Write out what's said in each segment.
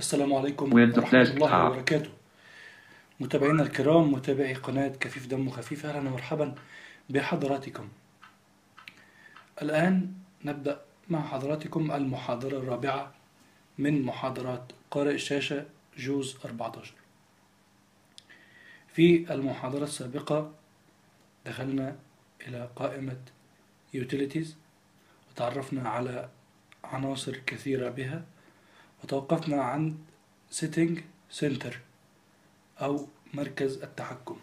السلام عليكم With the ورحمة الله desktop. وبركاته متابعينا الكرام متابعي قناة كفيف دم خفيف أهلا ومرحبا بحضراتكم الآن نبدأ مع حضراتكم المحاضرة الرابعة من محاضرات قارئ الشاشة جوز 14 في المحاضرة السابقة دخلنا إلى قائمة Utilities وتعرفنا على عناصر كثيرة بها وتوقفنا عند Setting Center أو مركز التحكم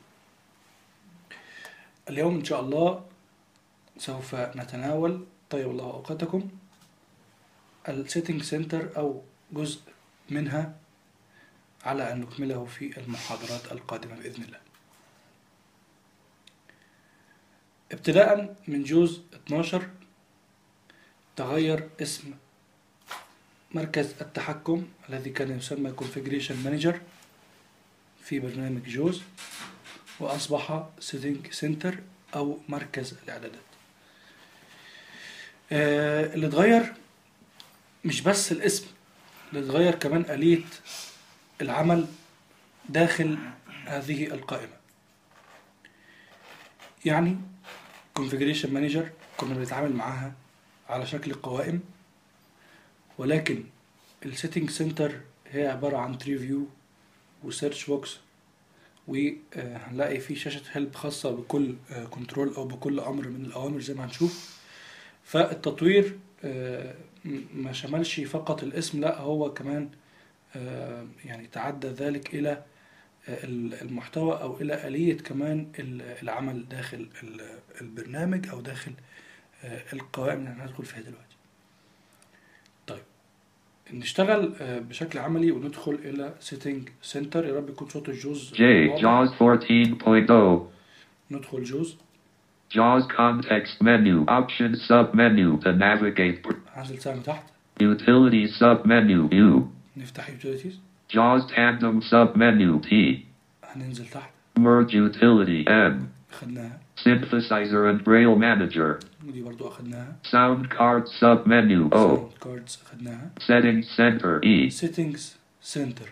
اليوم إن شاء الله سوف نتناول طيب الله أوقاتكم السيتنج سنتر أو جزء منها على أن نكمله في المحاضرات القادمة بإذن الله ابتداء من جزء 12 تغير اسم مركز التحكم الذي كان يسمى Configuration Manager في برنامج جوز وأصبح Setting Center أو مركز الإعدادات آه، اللي اتغير مش بس الاسم اللي اتغير كمان آلية العمل داخل هذه القائمة يعني Configuration Manager كنا بنتعامل معاها على شكل قوائم ولكن السيتنج سنتر هي عبارة عن تري فيو وسيرش بوكس وهنلاقي في شاشة هيلب خاصة بكل كنترول أو بكل أمر من الأوامر زي ما هنشوف فالتطوير آه، م- ما شملش فقط الاسم لا هو كمان آه، يعني تعدى ذلك إلى آه، المحتوى أو إلى آلية كمان ال- العمل داخل ال- البرنامج أو داخل آه، القوائم اللي هندخل فيها دلوقتي طيب نشتغل آه، بشكل عملي وندخل إلى سيتنج سنتر يا رب يكون صوت الجوز J. واضح. JAWS 14.0. ندخل جوز JAWS context menu. Options submenu to navigate. هنزل سهم تحت Utilities submenu U. نفتح يوتيليتيز JAWS tandem submenu T. هننزل تحت Merge utility N. أخدناها Synthesizer and Braille manager. ودي برضو أخدناها Sound card submenu O. كاردز أخدناها Settings center E. سيتنجز سنتر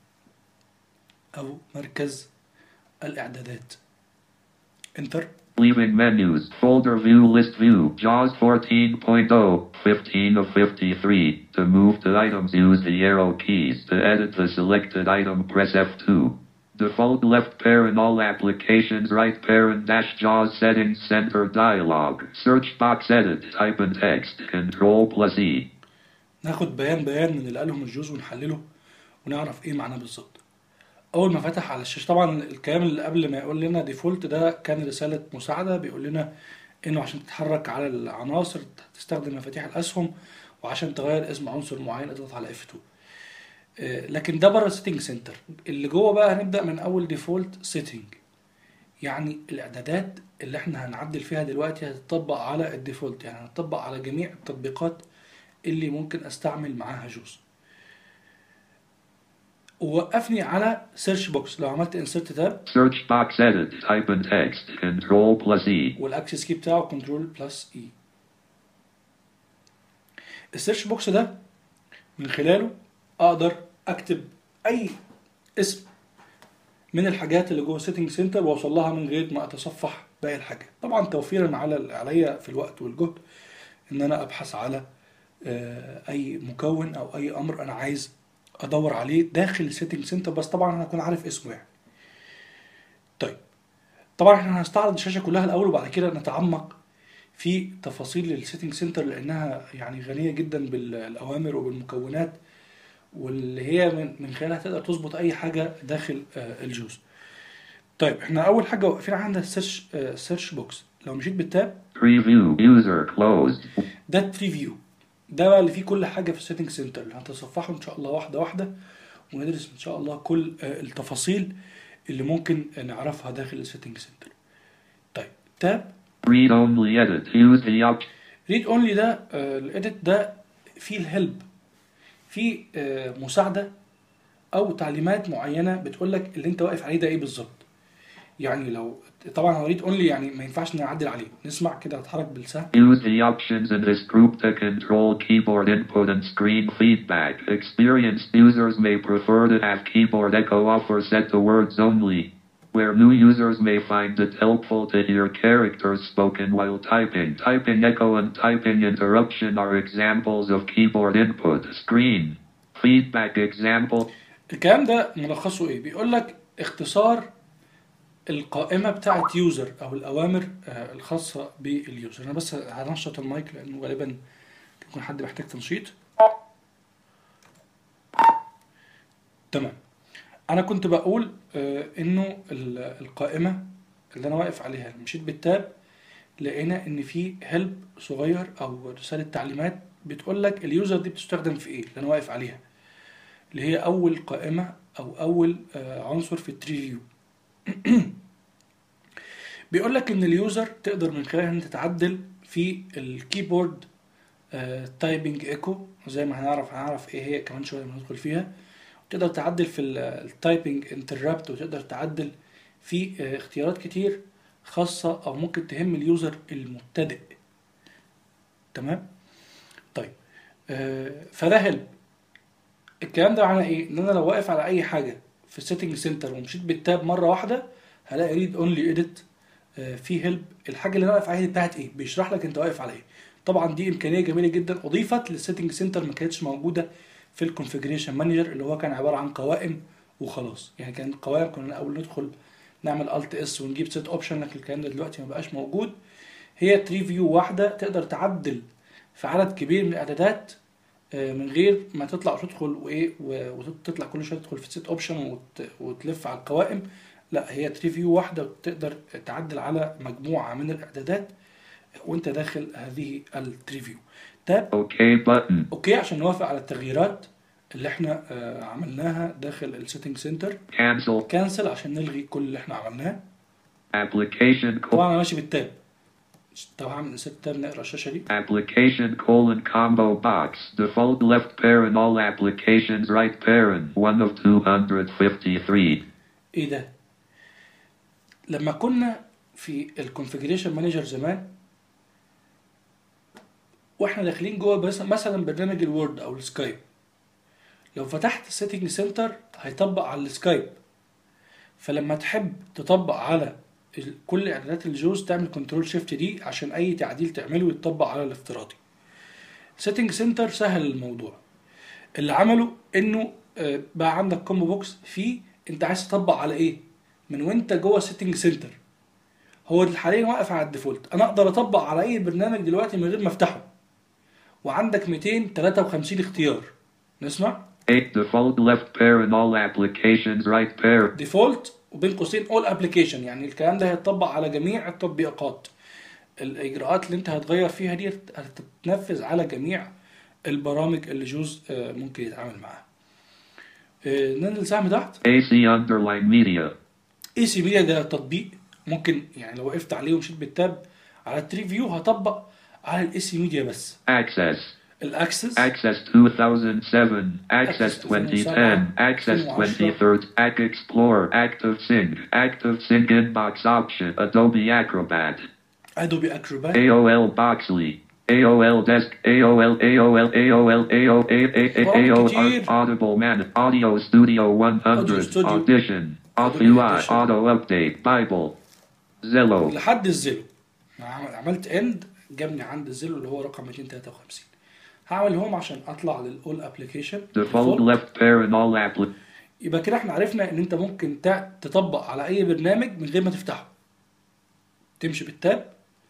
أو مركز الإعدادات انتر Leaving menus. Folder view list view. JAWS 14.0. 15 of 53. To move to items use the arrow keys. To edit the selected item press F2. Default left parent all applications right parent dash JAWS settings center dialog. Search box edit type in text. Control plus E. ناخد بيان بيان من اللي قالهم الجوز ونحلله ونعرف ايه معناه بالظبط اول ما فتح على الشاشه طبعا الكلام اللي قبل ما يقول لنا ديفولت ده كان رساله مساعده بيقول لنا انه عشان تتحرك على العناصر تستخدم مفاتيح الاسهم وعشان تغير اسم عنصر معين اضغط على F2 آه، لكن ده بره السيتنج سنتر اللي جوه بقى هنبدا من اول ديفولت سيتنج يعني الاعدادات اللي احنا هنعدل فيها دلوقتي هتطبق على الديفولت يعني هتطبق على جميع التطبيقات اللي ممكن استعمل معاها جوز ووقفني على سيرش بوكس لو عملت انسرت تاب Search box edit type in text. Control plus E. والاكسس كي بتاعه كنترول بلس اي السيرش بوكس ده من خلاله اقدر اكتب اي اسم من الحاجات اللي جوه سيتنج سنتر واوصل لها من غير ما اتصفح باقي الحاجات طبعا توفيرا على عليا في الوقت والجهد ان انا ابحث على آه، اي مكون او اي امر انا عايز ادور عليه داخل السيتنج سنتر بس طبعا انا هكون عارف اسمه يعني طيب طبعا احنا هنستعرض الشاشه كلها الاول وبعد كده نتعمق في تفاصيل السيتنج سنتر لانها يعني غنيه جدا بالاوامر وبالمكونات واللي هي من من خلالها تقدر تظبط اي حاجه داخل آه، الجوز طيب احنا اول حاجه واقفين عندها السيرش آه، سيرش بوكس لو مشيت بالتاب Preview user closed. ده بريفيو ده بقى اللي فيه كل حاجه في السيتنج سنتر اللي هنتصفحه ان شاء الله واحده واحده وندرس ان شاء الله كل آه، التفاصيل اللي ممكن نعرفها داخل السيتنج سنتر طيب تاب Read only edit. Use the option. ريد اونلي ده الايديت ده فيه الهيلب فيه آه، مساعده او تعليمات معينه بتقول لك اللي انت واقف عليه ده ايه بالظبط يعني لو طبعا هو ريد اونلي يعني ما ينفعش نعدل عليه نسمع كده هتحرك بالسهم Use the options in this group to control keyboard input and screen feedback. Experienced users may prefer to have keyboard echo off or set to words only. Where new users may find it helpful to hear characters spoken while typing. Typing echo and typing interruption are examples of keyboard input. Screen feedback example. الكلام ده ملخصه ايه بيقول لك اختصار القائمه بتاعه يوزر او الاوامر آه، الخاصه باليوزر انا بس هنشط المايك لانه غالبا يكون حد محتاج تنشيط تمام انا كنت بقول آه، انه ال- القائمه اللي انا واقف عليها مشيت بالتاب لقينا ان في هيلب صغير او رساله تعليمات بتقول لك اليوزر دي بتستخدم في ايه اللي انا واقف عليها اللي هي اول قائمه او اول آه، عنصر في التري فيو بيقول لك ان اليوزر تقدر من خلالها ان تتعدل في الكيبورد تايبنج ايكو زي ما هنعرف هنعرف ايه هي كمان شويه لما ندخل فيها تقدر تعدل في التايبنج انتربت وتقدر تعدل في آه، اختيارات كتير خاصه او ممكن تهم اليوزر المبتدئ تمام طيب آه، فده هيلب الكلام ده معناه ايه ان انا لو واقف على اي حاجه في السيتنج سنتر ومشيت بالتاب مره واحده هلاقي ريد اونلي اديت في هيلب الحاجه اللي انا واقف عليها دي بتاعت ايه بيشرح لك انت واقف على ايه طبعا دي امكانيه جميله جدا اضيفت للسيتنج سنتر ما كانتش موجوده في الكونفيجريشن مانجر اللي هو كان عباره عن قوائم وخلاص يعني كان قوائم كنا اول ندخل نعمل الت اس ونجيب سيت اوبشن لكن الكلام ده دلوقتي ما بقاش موجود هي تري فيو واحده تقدر تعدل في عدد كبير من الاعدادات آه، من غير ما تطلع وتدخل وايه و- وتطلع كل شويه تدخل في سيت اوبشن وتلف على القوائم لا هي تري فيو واحده وتقدر تعدل على مجموعه من الاعدادات وانت داخل هذه التريفيو تاب OK button. اوكي عشان نوافق على التغييرات اللي احنا آه، عملناها داخل السيتنج سنتر Cancel. كانسل عشان نلغي كل اللي احنا عملناه Application col- طبعا انا ماشي بالتاب طب هعمل انسert تاب نقرا الشاشه دي application colon combo box. Default left parent all applications right parent. One of 253. ايه ده لما كنا في الكونفيجريشن مانجر زمان واحنا داخلين جوه بس مثلا برنامج الوورد او السكايب لو فتحت السيتنج سنتر هيطبق على السكايب فلما تحب تطبق على ال- كل اعدادات الجوز تعمل كنترول شيفت دي عشان اي تعديل تعمله يتطبق على الافتراضي سيتنج سنتر سهل الموضوع اللي عمله انه آه، بقى عندك كومبو بوكس فيه انت عايز تطبق على ايه من وانت جوه سيتنج سنتر هو حاليا واقف على الديفولت انا اقدر اطبق على اي برنامج دلوقتي من غير ما افتحه وعندك 253 اختيار نسمع 8. Default left parent all applications right parent. ديفولت وبين قوسين اول ابلكيشن يعني الكلام ده هيتطبق على جميع التطبيقات الاجراءات اللي انت هتغير فيها دي هتتنفذ على جميع البرامج اللي جوز آه، ممكن يتعامل معاها آه، ننزل سهم تحت AC underline media. اي سي ميديا ده تطبيق ممكن يعني لو وقفت عليه ومشيت بالتاب على التري فيو هطبق على الاي سي ميديا بس Access. الاكسس Access 2007. Access Access 2010. Access 2013. Act Explorer. Active Sync. Active Sync Inbox Option. Adobe Acrobat. ادوبي اكروبات AOL Boxly. AOL Desk. AOL AOL AOL AOL AOL كتير. Audible Man. Audio Studio 100. Studio. Audition. Adobe AutoUI. Audition. Auto Update. Bible. Zello. لحد الزيرو عم- عملت اند جابني عند الزيرو اللي هو رقم 253 هعمل هوم عشان اطلع للاول ابلكيشن Default left parent all appli- يبقى كده احنا عرفنا ان انت ممكن تع- تطبق على اي برنامج من غير ما تفتحه تمشي بالتاب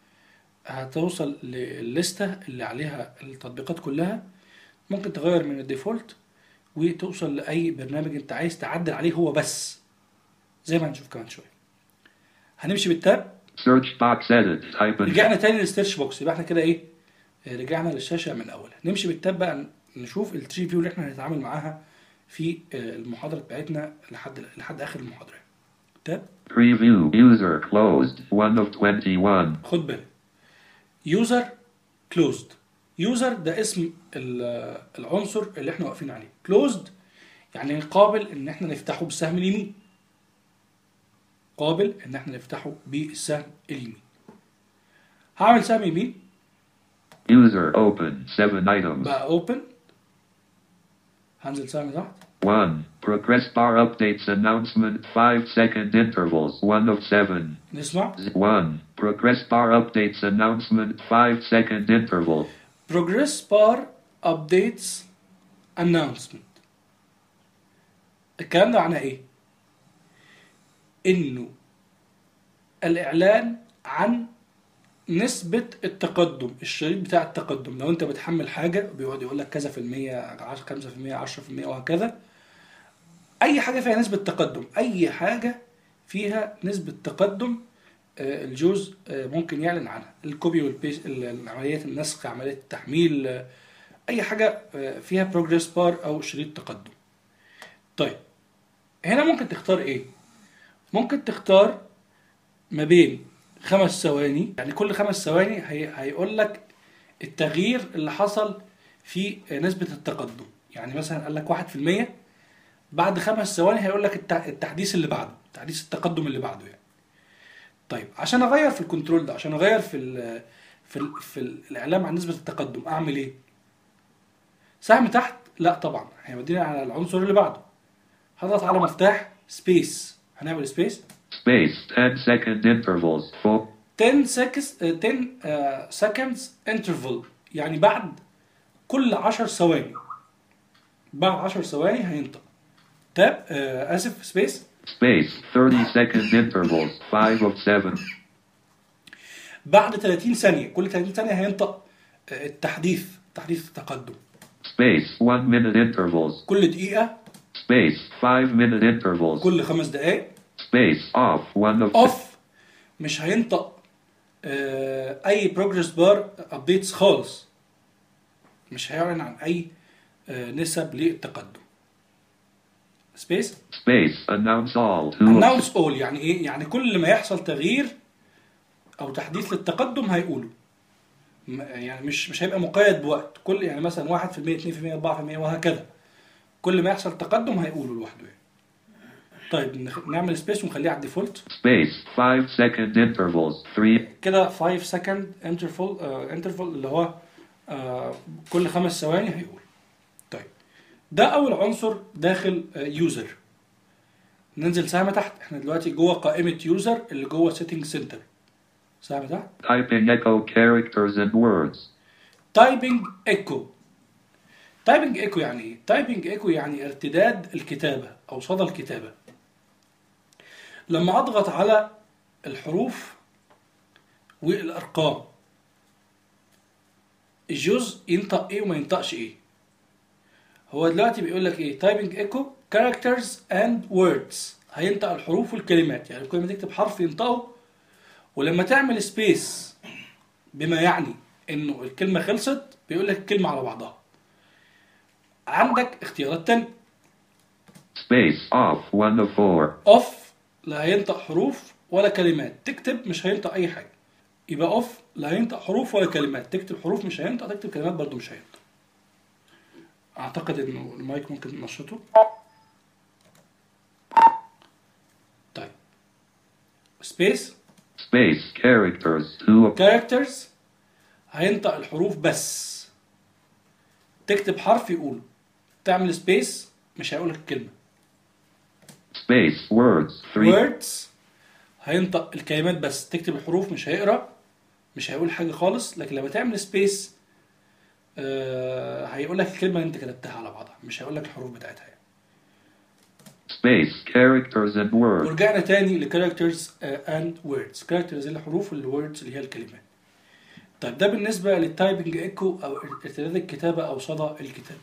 هتوصل للستة اللي عليها التطبيقات كلها ممكن تغير من الديفولت وتوصل لأي برنامج انت عايز تعدل عليه هو بس زي ما هنشوف كمان شوية هنمشي بالتاب Search box edit. Type in رجعنا تاني للسيرش بوكس يبقى احنا كده ايه آه، رجعنا للشاشة من أولها نمشي بالتاب بقى نشوف التري فيو اللي احنا هنتعامل معاها في آه، المحاضرة بتاعتنا لحد لحد آخر المحاضرة تاب preview. User closed. One of 21. خد بالك يوزر كلوزد يوزر ده اسم ال- العنصر اللي احنا واقفين عليه كلوزد يعني قابل ان احنا نفتحه بالسهم اليمين قابل ان احنا نفتحه بالسهم اليمين هعمل سهم يمين User open 7 items. بقى اوبن هنزل سهم تحت 1. Progress bar updates announcement 5 second intervals 1 of 7. نسمع 1. Progress bar updates announcement 5 second interval. progress bar updates announcement الكلام ده معناه ايه انه الاعلان عن نسبة التقدم الشريط بتاع التقدم لو انت بتحمل حاجة بيقعد يقول لك كذا في المية 10 5 في المية 10 في المية وهكذا اي حاجة فيها نسبة تقدم اي حاجة فيها نسبة تقدم آه، الجوز آه، ممكن يعلن عنها الكوبي والبيس ال- عمليات النسخ عمليات التحميل آه، اي حاجة آه، فيها بروجريس بار او شريط تقدم طيب هنا ممكن تختار ايه ممكن تختار ما بين خمس ثواني يعني كل خمس ثواني هي هيقول لك التغيير اللي حصل في نسبة التقدم يعني مثلا قال لك واحد في المية بعد خمس ثواني هيقول لك التع- التحديث اللي بعده تحديث التقدم اللي بعده يعني طيب عشان اغير في الكنترول ده عشان اغير في ال في ال في ال الاعلام عن نسبة التقدم اعمل ايه سهم تحت لا طبعا هيوديني على العنصر اللي بعده هضغط على مفتاح سبيس هنعمل سبيس Space 10 second intervals 4. 10 seconds 10 آه، seconds interval يعني بعد كل 10 ثواني بعد 10 ثواني هينطق تاب آه، اسف سبيس Space 30 second intervals 5 of 7. بعد 30 ثانية كل 30 ثانية هينطق آه، التحديث تحديث التقدم Space 1 minute intervals. كل دقيقة Space 5 minute intervals. كل خمس دقائق Space off 1 of اوف مش هينطق آه، اي بروجرس بار ابديتس خالص مش هيعلن عن اي آه، نسب للتقدم سبيس Space announce all 2 of announce all يعني ايه يعني كل ما يحصل تغيير او تحديث للتقدم هيقوله م- يعني مش مش هيبقى مقيد بوقت كل يعني مثلا 1% 2% 4% وهكذا كل ما يحصل تقدم هيقوله لوحده يعني. طيب نخ- نعمل سبيس ونخليه على الديفولت Space 5 second intervals 3. كده 5 سكند انترفال انترفال اللي هو آه، كل خمس ثواني هيقول طيب ده اول عنصر داخل يوزر ننزل سهم تحت احنا دلوقتي جوه قائمه يوزر اللي جوه سيتنج سنتر سهم تحت Typing echo characters and words. تايبنج ايكو تايبنج ايكو يعني ايه تايبنج ايكو يعني ارتداد الكتابه او صدى الكتابه لما اضغط على الحروف والارقام الجزء ينطق ايه وما ينطقش ايه هو دلوقتي بيقول لك ايه تايبنج ايكو characters and words هينطق الحروف والكلمات يعني كل ما تكتب حرف ينطقه ولما تعمل سبيس بما يعني انه الكلمه خلصت بيقول لك الكلمه على بعضها عندك اختيارات تانية Space off 1 of 4. اوف لا هينطق حروف ولا كلمات تكتب مش هينطق اي حاجه يبقى اوف لا هينطق حروف ولا كلمات تكتب حروف مش هينطق تكتب كلمات برضو مش هينطق اعتقد انه المايك ممكن ننشطه طيب سبيس Space characters 2 of كاركترز هينطق الحروف بس تكتب حرف يقوله تعمل سبيس مش هيقول لك الكلمه Space words 3. words هينطق الكلمات بس تكتب الحروف مش هيقرا مش هيقول حاجه خالص لكن لما تعمل سبيس آه هيقول لك الكلمه اللي انت كتبتها على بعضها مش هيقول لك الحروف بتاعتها يعني. Space characters and words. ورجعنا تاني لكاركترز اند ووردز كاركترز اللي الحروف والوردز اللي هي الكلمات طيب ده بالنسبه للتايبنج ايكو او ارتداد الكتابه او صدى الكتابه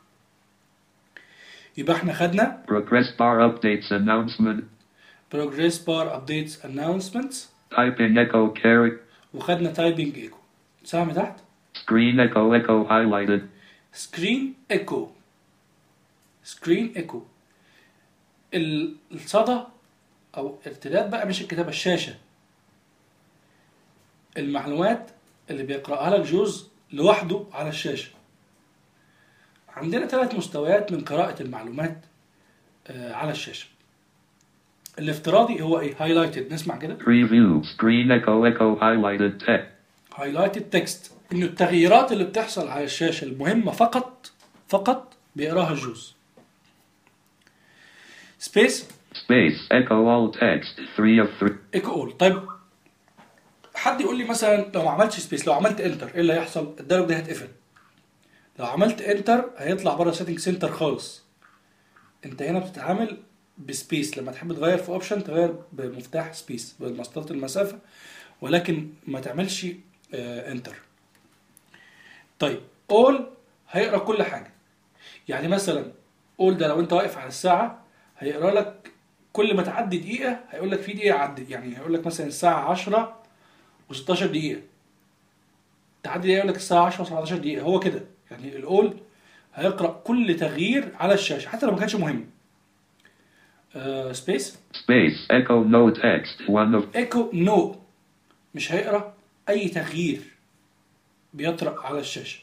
يبقى احنا خدنا Progress bar updates announcement. progress bar updates announcements Typing echo character. وخدنا تايبنج ايكو سهم تحت Screen echo echo highlighted. سكرين ايكو سكرين ايكو الصدى او ارتداد بقى مش الكتابه الشاشه المعلومات اللي بيقراها لك جوز لوحده على الشاشه عندنا ثلاث مستويات من قراءه المعلومات آه، على الشاشه الافتراضي هو ايه هايلايتد نسمع كده Preview. Screen echo echo highlighted text. هايلايتد تكست انه التغييرات اللي بتحصل على الشاشه المهمه فقط فقط بيقراها الجوز سبيس Space. Echo all text. 3 of 3. ايكو اول طيب حد يقول لي مثلا لو ما عملتش سبيس لو عملت انتر ايه اللي هيحصل الدايلوج ده هيتقفل لو عملت انتر هيطلع بره سيتنج سنتر خالص انت هنا بتتعامل بسبيس لما تحب تغير في اوبشن تغير بمفتاح سبيس بمسطره المسافه ولكن ما تعملش آه انتر طيب اول هيقرا كل حاجه يعني مثلا اول ده لو انت واقف على الساعه هيقرا لك كل ما تعدي دقيقه هيقول لك في دقيقه عدت يعني هيقول لك مثلا الساعه 10 و16 دقيقه تعدي دقيقه يقول لك الساعه 10 و17 دقيقه هو كده يعني الاول هيقرا كل تغيير على الشاشه حتى لو ما كانش مهم آه سبيس Space. Echo no text. 1 of ايكو نو مش هيقرا اي تغيير بيطرأ على الشاشه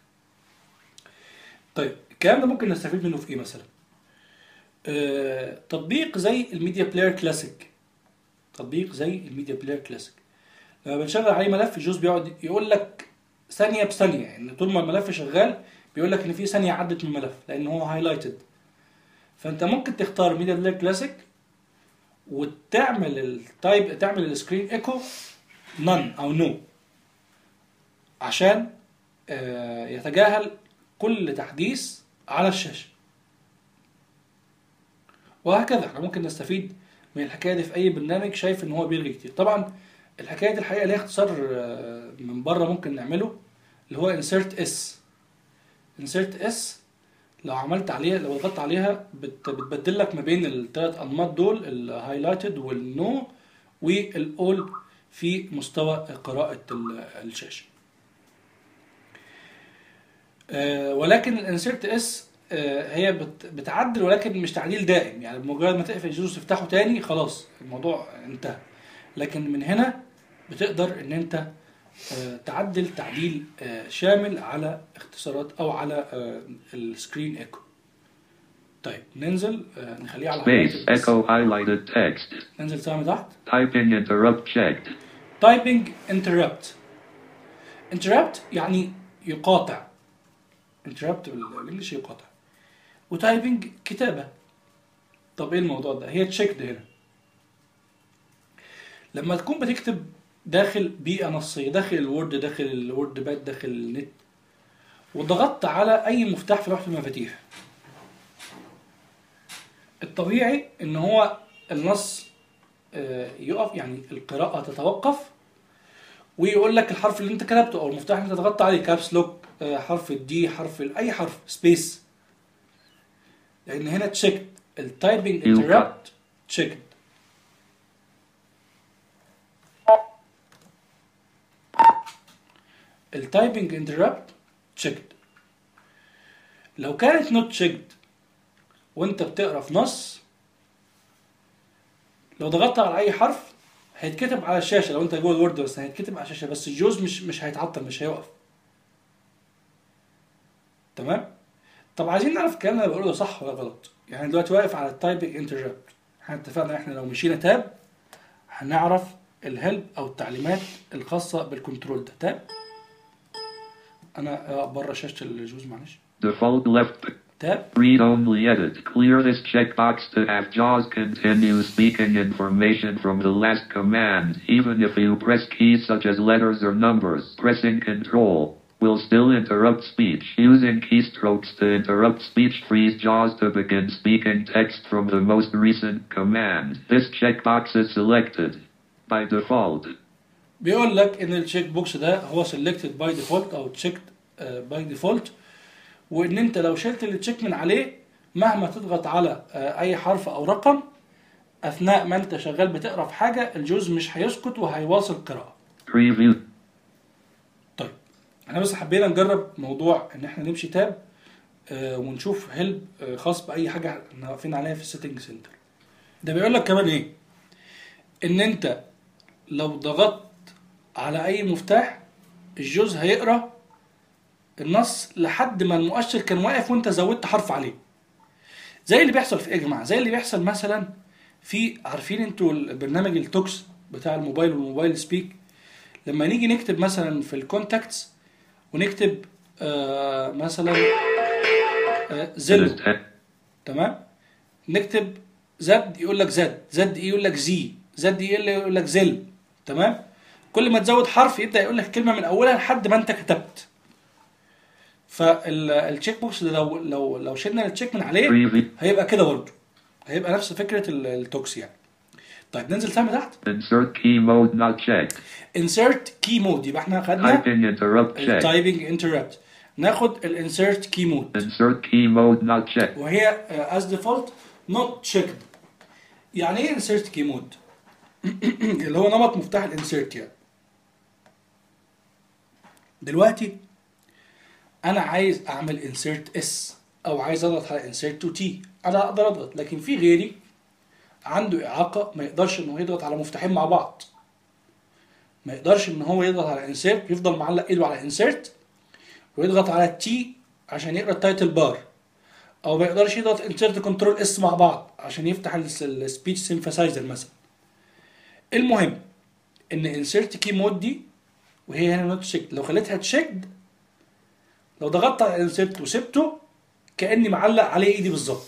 طيب الكلام ده ممكن نستفيد منه في ايه مثلا آه تطبيق زي الميديا بلاير كلاسيك تطبيق زي الميديا بلاير كلاسيك لما بنشغل عليه ملف الجوز بيقعد يقول لك ثانيه بثانيه يعني طول ما الملف شغال بيقول لك ان في ثانيه عدت من الملف لان هو هايلايتد فانت ممكن تختار ميديا بلاير كلاسيك وتعمل التايب تعمل السكرين ايكو نون او نو عشان آه، يتجاهل كل تحديث على الشاشه وهكذا احنا ممكن نستفيد من الحكايه دي في اي برنامج شايف ان هو بيلغي كتير طبعا الحكايه دي الحقيقه ليها اختصار آه، من بره ممكن نعمله اللي هو insert s insert s لو عملت عليها لو ضغطت عليها بت- بتبدل لك ما بين الثلاث انماط دول الهايلايتد والنو والاول في مستوى قراءة ال- الشاشة. آه، ولكن الانسيرت اس هي بت- بتعدل ولكن مش تعديل دائم يعني بمجرد ما تقفل الجزء تفتحه تاني خلاص الموضوع انتهى. لكن من هنا بتقدر ان انت آه، تعدل تعديل آه، شامل على اختصارات او على آه، السكرين ايكو طيب ننزل آه، نخليه على Space. highlighted بس. Echo highlighted text. ننزل سهم تحت Typing interrupt checked. تايبنج انتربت انتربت يعني يقاطع انتربت بالانجلش يقاطع وتايبنج كتابه طب ايه الموضوع ده هي تشيكد هنا لما تكون بتكتب داخل بيئه نصيه داخل الوورد داخل الوورد باد داخل النت وضغطت على اي مفتاح في لوحه المفاتيح الطبيعي ان هو النص آه، يقف يعني القراءة تتوقف ويقول لك الحرف اللي انت كتبته او المفتاح اللي انت ضغطت عليه كابس لوك آه، حرف الدي حرف ال- اي حرف سبيس لان هنا تشيكد التايبنج انتربت تشيكد التايبنج انتربت تشيكد لو كانت نوت تشيكد وانت بتقرا في نص لو ضغطت على اي حرف هيتكتب على الشاشه لو انت جوه الوورد بس هيتكتب على الشاشه بس الجوز مش مش هيتعطل مش هيوقف تمام طب عايزين نعرف الكلام اللي انا بقوله ده صح ولا غلط يعني دلوقتي واقف على التايبنج انتربت احنا اتفقنا احنا لو مشينا تاب هنعرف الهيلب او التعليمات الخاصه بالكنترول ده تاب انا آه، بره شاشه الجوز معلش Default left. تاب Read only edit. Clear this checkbox to have JAWS continue speaking information from the last command, even if you press keys such as letters or numbers. Pressing Control will still interrupt speech. Using keystrokes to interrupt speech frees JAWS to begin speaking text from the most recent command. This checkbox is selected by default. بيقول لك ان التشيك بوكس ده هو سيلكتد باي ديفولت او تشيكد باي ديفولت وان انت لو شلت التشيك من عليه مهما تضغط على آه، اي حرف او رقم اثناء ما انت شغال بتقرا في حاجه الجوز مش هيسكت وهيواصل قراءه Preview. طيب احنا بس حبينا نجرب موضوع ان احنا نمشي تاب آه، ونشوف هيلب آه، خاص باي حاجه احنا واقفين عليها في السيتنج سنتر ده بيقول لك كمان ايه ان انت لو ضغطت على اي مفتاح الجوز هيقرا النص لحد ما المؤشر كان واقف وانت زودت حرف عليه زي اللي بيحصل في ايه يا جماعه زي اللي بيحصل مثلا في عارفين انتوا البرنامج التوكس بتاع الموبايل والموبايل سبيك لما نيجي نكتب مثلا في الكونتاكتس ونكتب آه مثلا آه زل Intent. تمام نكتب زد يقول لك زد زد ايه يقول لك زي زد ايه يقول لك زل تمام كل ما تزود حرف يبدا يقول لك كلمه من اولها لحد ما انت كتبت فالتشيك بوكس ده لو لو لو شلنا التشيك من عليه Preview. هيبقى كده برضه هيبقى نفس فكره ال- التوكس يعني طيب ننزل سهم تحت Insert key mode not checked. insert key mode يبقى احنا خدنا Typing interrupt checked. التايبنج interrupt ناخد الانسيرت كي مود Insert key mode not checked. وهي از ديفولت نوت تشيكد يعني ايه انسيرت كي مود اللي هو نمط مفتاح الانسيرت يعني دلوقتي انا عايز اعمل انسيرت اس او عايز اضغط على انسيرت تو تي انا اقدر اضغط لكن في غيري عنده اعاقه ما يقدرش ان هو يضغط على مفتاحين مع بعض ما يقدرش ان هو يضغط على انسيرت يفضل معلق ايده على انسيرت ويضغط على التي عشان يقرا التايتل بار او ما يقدرش يضغط انسيرت كنترول اس مع بعض عشان يفتح السبيتش سيمفاسايزر مثلا المهم ان انسيرت كي مود دي وهي هنا نوت تشيكد لو خليتها تشيكد لو ضغطت على انسيرت وسبته كاني معلق عليه ايدي بالظبط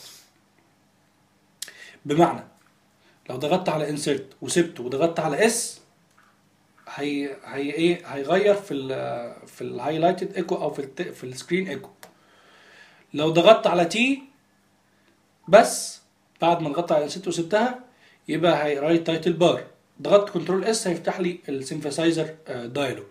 بمعنى لو ضغطت على انسيرت وسبته وضغطت على اس هي هي ايه هيغير في ال في الهايلايتد ايكو او في الت... في السكرين ايكو لو ضغطت على تي بس بعد ما ضغطت على انسيت وسبتها يبقى هيرايت تايتل بار ضغطت كنترول اس هيفتح لي السيمفاسايزر دايلوج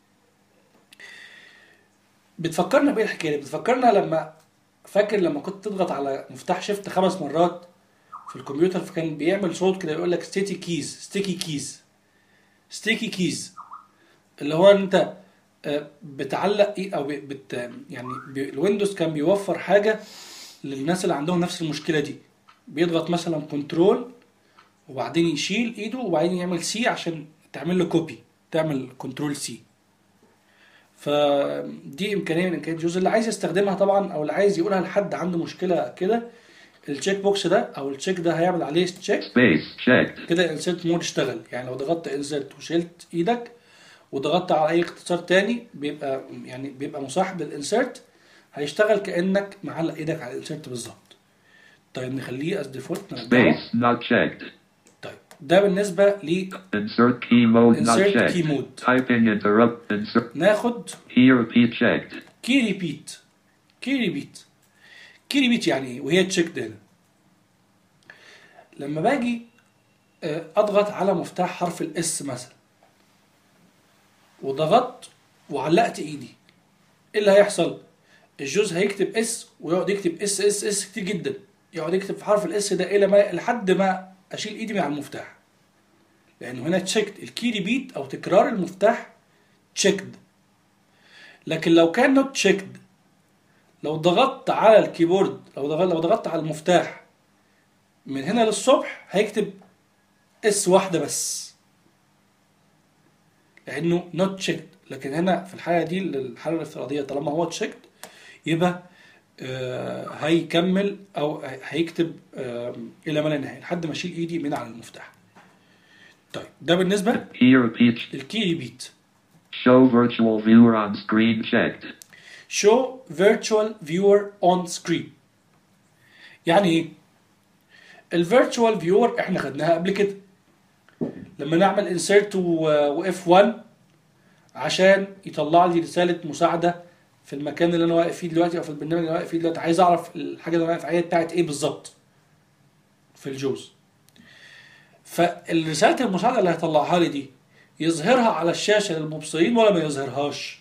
بتفكرنا بايه الحكايه دي بتفكرنا لما فاكر لما كنت تضغط على مفتاح شيفت خمس مرات في الكمبيوتر فكان بيعمل صوت كده يقول لك ستيكي كيز ستيكي كيز ستيكي كيز اللي هو انت آه، بتعلق ايه او بت يعني بي- الويندوز كان بيوفر حاجه للناس اللي عندهم نفس المشكله دي بيضغط مثلا كنترول وبعدين يشيل ايده وبعدين يعمل سي عشان تعمل له كوبي تعمل كنترول سي فدي امكانيه من امكانيات جوز اللي عايز يستخدمها طبعا او اللي عايز يقولها لحد عنده مشكله كده التشيك بوكس ده او التشيك ده هيعمل عليه تشيك Space checked. كده انسيرت مود اشتغل يعني لو ضغطت انسيرت وشلت ايدك وضغطت على اي اختصار تاني بيبقى يعني بيبقى مصاحب للانسيرت هيشتغل كانك معلق ايدك على الانسيرت بالظبط طيب نخليه از ديفولت نرجعه Space not checked. طيب ده بالنسبه ل Insert key mode not Insert checked. key mode. Typing interrupt. Insert ناخد key repeat checked. كي ريبيت كي ريبيت كي ريبيت يعني ايه وهي تشيك هنا لما باجي آه، اضغط على مفتاح حرف الاس مثلا وضغطت وعلقت ايدي ايه اللي هيحصل الجوز هيكتب اس ويقعد يكتب اس اس اس كتير جدا يقعد يكتب في حرف الاس ده الى ما لحد ما اشيل ايدي من على المفتاح لانه هنا تشيكد الكي ريبيت او تكرار المفتاح تشيكد لكن لو كان نوت تشيكد لو ضغطت على الكيبورد لو ضغطت لو ضغطت على المفتاح من هنا للصبح هيكتب اس واحده بس لانه نوت تشيكد لكن هنا في الحاله دي الحاله الافتراضيه طالما هو تشيكد يبقى آه هيكمل او هيكتب آه الى ما لا نهايه لحد ما اشيل ايدي من على المفتاح طيب ده بالنسبه Key repeat. للكي ريبيت Show virtual viewer on screen checked. show virtual viewer on screen يعني ايه الفيرتشوال فيور احنا خدناها قبل كده لما نعمل insert و F1 عشان يطلع لي رسالة مساعدة في المكان اللي انا واقف فيه دلوقتي او في البرنامج اللي انا واقف فيه دلوقتي عايز اعرف الحاجة اللي انا واقف عليها بتاعت ايه بالظبط في الجوز فالرسالة المساعدة اللي هيطلعها لي دي يظهرها على الشاشة للمبصرين ولا ما يظهرهاش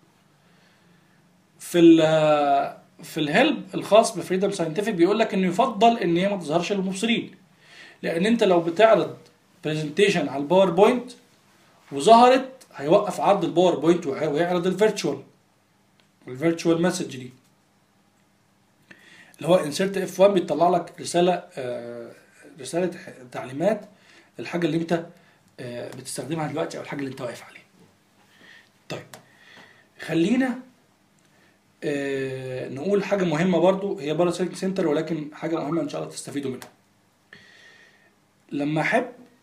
في ال في الهيلب الخاص بفريدم ساينتفك بيقول لك انه يفضل ان هي ما تظهرش للمبصرين لان انت لو بتعرض برزنتيشن على الباوربوينت وظهرت هيوقف عرض الباوربوينت وهي- ويعرض الفيرتشوال الفيرتشوال مسج دي اللي هو انسرت اف 1 بيطلع لك رساله آه، رساله تعليمات الحاجه اللي انت آه، بتستخدمها دلوقتي او الحاجه اللي انت واقف عليها طيب خلينا آه، نقول حاجه مهمه برضو هي بره سيركل سنتر ولكن حاجه مهمه ان شاء الله تستفيدوا منها لما احب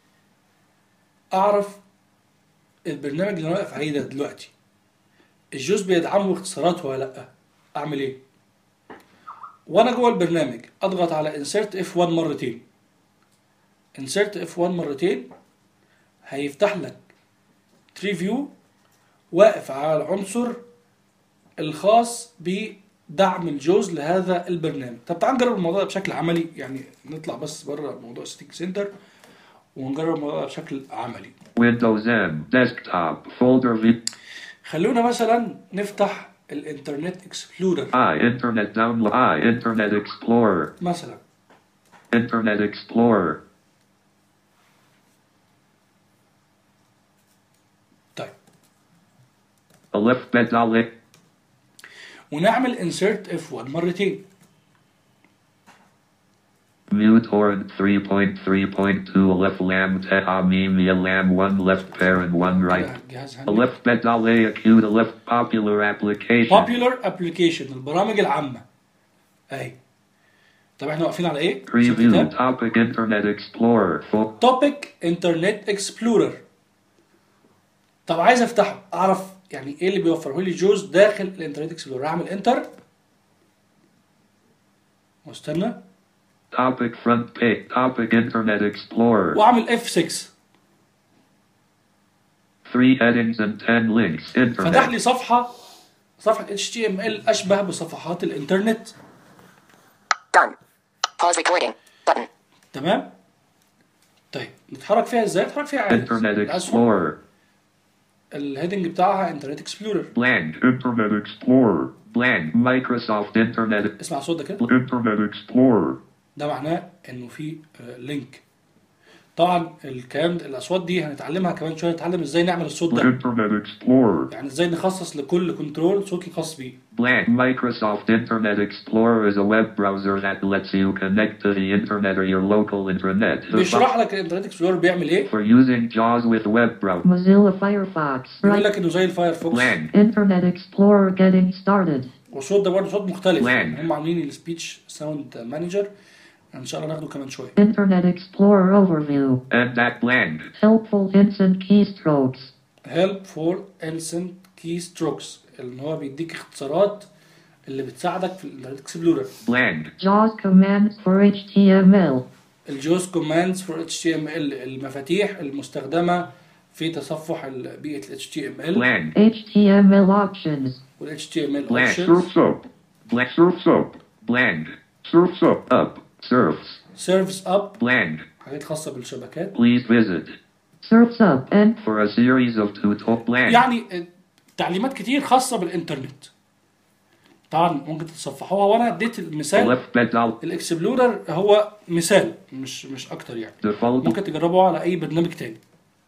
اعرف البرنامج اللي انا واقف عليه ده دلوقتي الجوز بيدعمه اختصارات ولا لا اعمل ايه وانا جوه البرنامج اضغط على insert F1 مرتين insert F1 مرتين هيفتح لك تري فيو واقف على العنصر الخاص بدعم الجوز لهذا البرنامج طب تعال نجرب الموضوع ده بشكل عملي يعني نطلع بس بره موضوع ستيك سنتر ونجرب الموضوع ده بشكل عملي Windows M. Desktop. Folder view. خلونا مثلا نفتح الانترنت اكسبلورر I. Internet download. I. Internet Explorer. مثلا Internet Explorer. طيب Aleph Bedale. ونعمل insert F1 مرتين Mutorn 3.3.2 Aleph Lam Tehamimia Lam 1 left parent 1 right. كده الجهاز هنجي. Aleph Bedale Acute Aleph Popular Application. popular application البرامج العامة اهي طب احنا واقفين على ايه؟ Preview Topic Internet Explorer. Fo- توبيك انترنت اكسبلورر طب عايز افتحه اعرف يعني ايه اللي بيوفره لي جوز داخل الانترنت اكسبلورر اعمل انتر واستنى Topic Front Page. Topic Internet Explorer. واعمل اف 6 Three headings and 10 links. فتح Internet. لي صفحة صفحة HTML اشبه بصفحات الانترنت Done. Pause recording. Button. تمام طيب نتحرك فيها ازاي نتحرك فيها عادي Internet الاسهم Explorer. الهيدنج بتاعها انترنت اكسبلورر Blank. Internet Explorer. Blank. Microsoft Internet. اسمع الصوت ده كده Internet Explorer. ده معناه انه في آه، لينك طبعا الكلام ده- الاصوات دي هنتعلمها كمان شويه نتعلم ازاي نعمل الصوت ده Internet Explorer. يعني ازاي نخصص لكل كنترول صوت الخاص بيه Blank. Microsoft Internet Explorer is a web browser that lets you connect to the internet or your local intranet. The بيشرح لك الانترنت اكسبلورر بيعمل ايه For using JAWS with web browser. Mozilla Firefox. بيقول Right. لك انه زي الفايرفوكس Blank. Internet Explorer getting started. والصوت ده برضه صوت مختلف Blank. يعني هم عاملين السبيتش ساوند مانجر ان شاء الله ناخده كمان شويه Internet Explorer overview. And that blank. Helpful hints and keystrokes. help for instant keystrokes ان هو بيديك اختصارات اللي بتساعدك في الانترنت اكسبلورر Blank. JAWS commands for HTML. الجوز كوماندز فور اتش تي ام ال المفاتيح المستخدمه في تصفح ال- بيئه ال HTML Blank. HTML options. وال HTML Blank. options Surfs up. Blank. Surfs up. Blank. Surfs up. Up. Surfs. سيرفس اب Blank. حاجات خاصه بالشبكات Please visit. Surfs up and For a series of tutorials. Blank. يعني تعليمات كتير خاصه بالانترنت طبعا ممكن تتصفحوها وانا اديت المثال Left pedal. الاكسبلورر هو مثال مش مش اكتر يعني Default. ممكن تجربه على اي برنامج تاني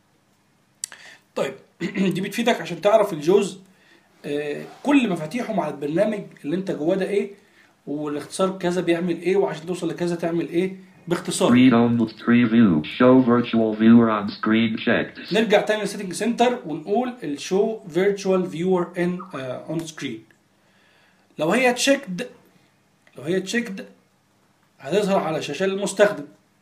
طيب دي بتفيدك عشان تعرف الجوز آه، كل مفاتيحه مع البرنامج اللي انت جواه ده ايه والاختصار كذا بيعمل ايه وعشان توصل لكذا تعمل ايه باختصار Read only tree view. Show virtual viewer on screen checked. نرجع تاني للسيتنج سنتر ونقول الشو فيرتشوال فيور ان اون سكرين لو هي تشيكد لو هي تشيكد هتظهر على شاشه المستخدم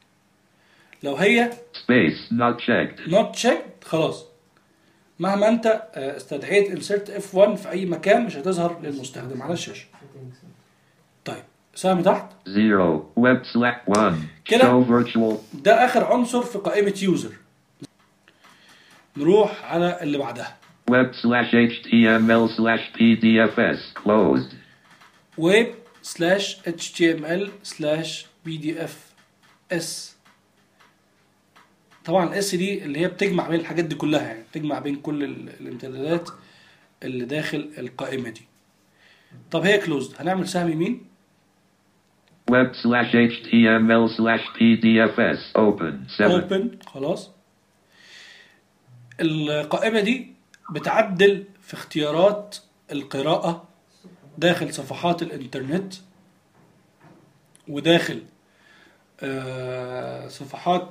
لو هي Space. Not checked. نوت تشيكد خلاص مهما انت آه، استدعيت انسرت اف 1 في اي مكان مش هتظهر للمستخدم على الشاشه طيب سهم تحت Zero. Web slash one. كده. Show virtual. ده اخر عنصر في قائمه يوزر نروح على اللي بعدها Web slash HTML slash PDFS. Closed. ويب سلاش اتش تي ام ال سلاش بي دي اف اس طبعا الاس دي اللي هي بتجمع بين الحاجات دي كلها يعني بتجمع بين كل ال- الامتدادات اللي داخل القائمه دي طب هي كلوزد هنعمل سهم يمين Web slash HTML slash PDFS. Open. Seven. اوبن خلاص القائمه دي بتعدل في اختيارات القراءه داخل صفحات الانترنت وداخل آه، صفحات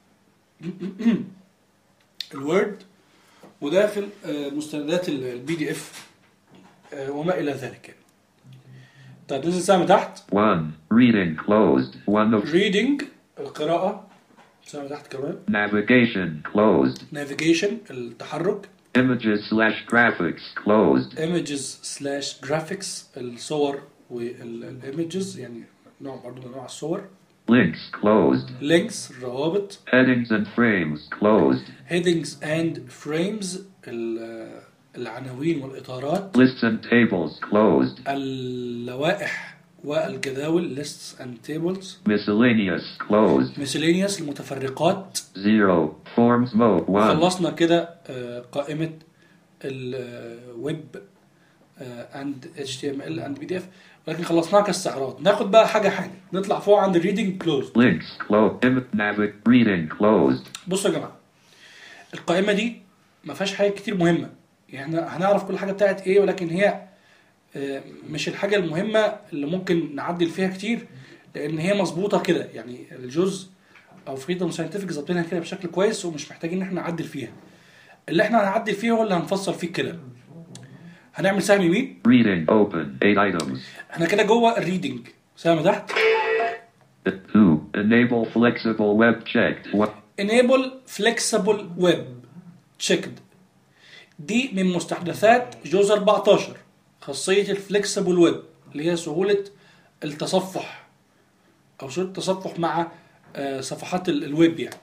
الوورد وداخل آه، مستندات البي دي اف وما الى ذلك يعني. طيب ننزل سهم تحت One. Reading. Closed. One of. reading القراءة سامع تحت كمان Navigation closed. نافيجيشن التحرك Images slash graphics closed. images slash graphics الصور والايمجز يعني نوع برضه من انواع الصور Links closed. links الروابط Headings and frames closed. headings and frames ال- العناوين والاطارات Lists and tables closed. اللوائح والجداول lists and tables Miscellaneous closed. miscellaneous المتفرقات 0. Forms mode 1. خلصنا كده آه، قائمة الويب اند اتش تي ام ال اند بي دي اف ولكن خلصناها كاستعراض ناخد بقى حاجة حاجة نطلع فوق عند الريدنج كلوز Links closed. Im- Navi- reading closed. بصوا يا جماعة القائمة دي ما فيهاش حاجات كتير مهمة يعني احنا هنعرف كل حاجة بتاعت ايه ولكن هي آه، مش الحاجة المهمة اللي ممكن نعدل فيها كتير لأن هي مظبوطة كده يعني الجزء أو فريدم ساينتفك ظابطينها كده بشكل كويس ومش محتاجين إن احنا نعدل فيها اللي احنا هنعدل فيه هو اللي هنفصل فيه الكلام هنعمل سهم يمين Reading open. 8 items. احنا كده جوه الريدنج سهم تحت 2. Enable flexible web checked. What? enable flexible web checked دي من مستحدثات جوز 14 خاصية الفليكسبل ويب اللي هي سهولة التصفح أو سهولة التصفح مع آه، صفحات ال- الويب يعني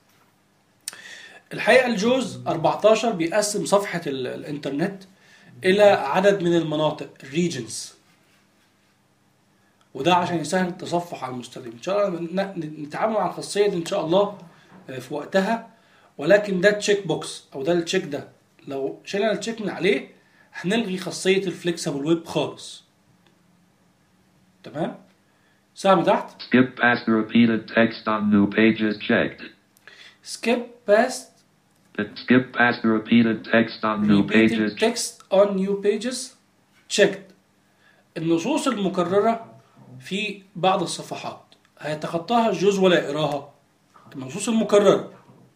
الحقيقة الجوز 14 بيقسم صفحة ال- الإنترنت إلى عدد من المناطق regions وده عشان يسهل التصفح على المستخدم ان شاء الله ن- نتعامل مع الخاصيه دي ان شاء الله آه، في وقتها ولكن ده تشيك بوكس او ده التشيك ده لو شلنا التشيك من عليه هنلغي خاصيه الفليكسبل ويب خالص تمام سهم تحت Skip past repeated text on new pages checked. سكيب باست Skip past repeated text on new pages. repeated text on new pages checked النصوص المكررة في بعض الصفحات هيتخطاها الجزء ولا يقراها النصوص المكررة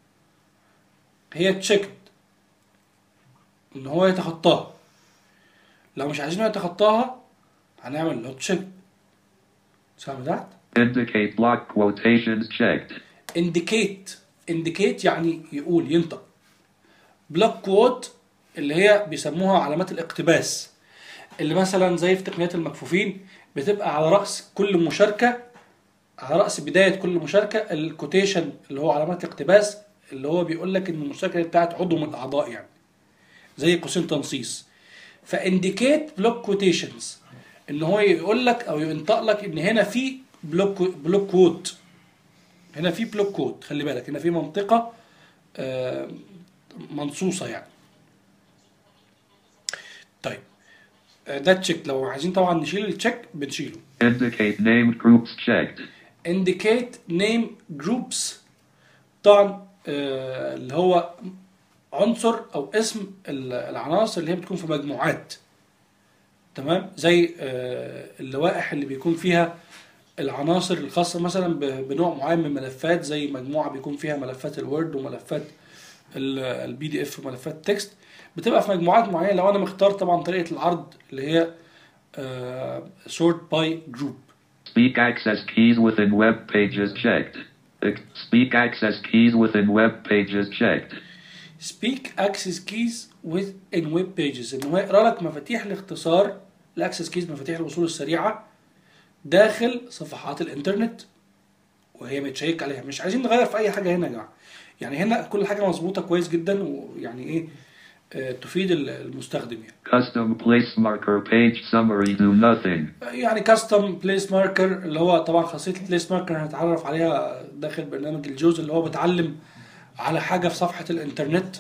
هي checked ان هو يتخطاها لو مش عايزينه يتخطاها هنعمل لو checked سامع تحت Indicate block quotations checked. indicate indicate يعني يقول ينطق بلوك كوت اللي هي بيسموها علامات الاقتباس اللي مثلا زي في تقنيات المكفوفين بتبقى على رأس كل مشاركة على رأس بداية كل مشاركة الكوتيشن اللي هو علامات الاقتباس اللي هو بيقول لك ان المشاركة دي بتاعت عضو من الأعضاء يعني زي قوسين تنصيص فانديكيت بلوك كوتيشنز ان هو يقول لك او ينطق لك ان هنا في بلوك بلوك كوت هنا في بلوك كود خلي بالك هنا في منطقة آه، منصوصة يعني طيب آه، ده تشيك لو عايزين طبعا نشيل التشيك بنشيله Indicate named groups checked. indicate name groups طبعا آه، اللي هو عنصر او اسم ال- العناصر اللي هي بتكون في مجموعات تمام زي آه، اللوائح اللي بيكون فيها العناصر الخاصة مثلا ب- بنوع معين من الملفات زي مجموعة بيكون فيها ملفات الوورد وملفات البي دي اف وملفات تكست بتبقى في مجموعات معينة لو انا مختار طبعا طريقة العرض اللي هي sort by group Speak access keys within web pages checked. Ex- Speak access keys within web pages checked. speak access keys within web pages ان هو يقرا لك مفاتيح الاختصار الاكسس كيز مفاتيح الوصول السريعه داخل صفحات الانترنت وهي متشيك عليها مش عايزين نغير في اي حاجه هنا يا جماعه يعني هنا كل حاجه مظبوطه كويس جدا ويعني ايه آه، تفيد ال- المستخدم يعني Custom place marker page summary do nothing. يعني كاستم بليس ماركر اللي هو طبعا خاصيه البليس ماركر هنتعرف عليها داخل برنامج الجوز اللي هو بتعلم على حاجه في صفحه الانترنت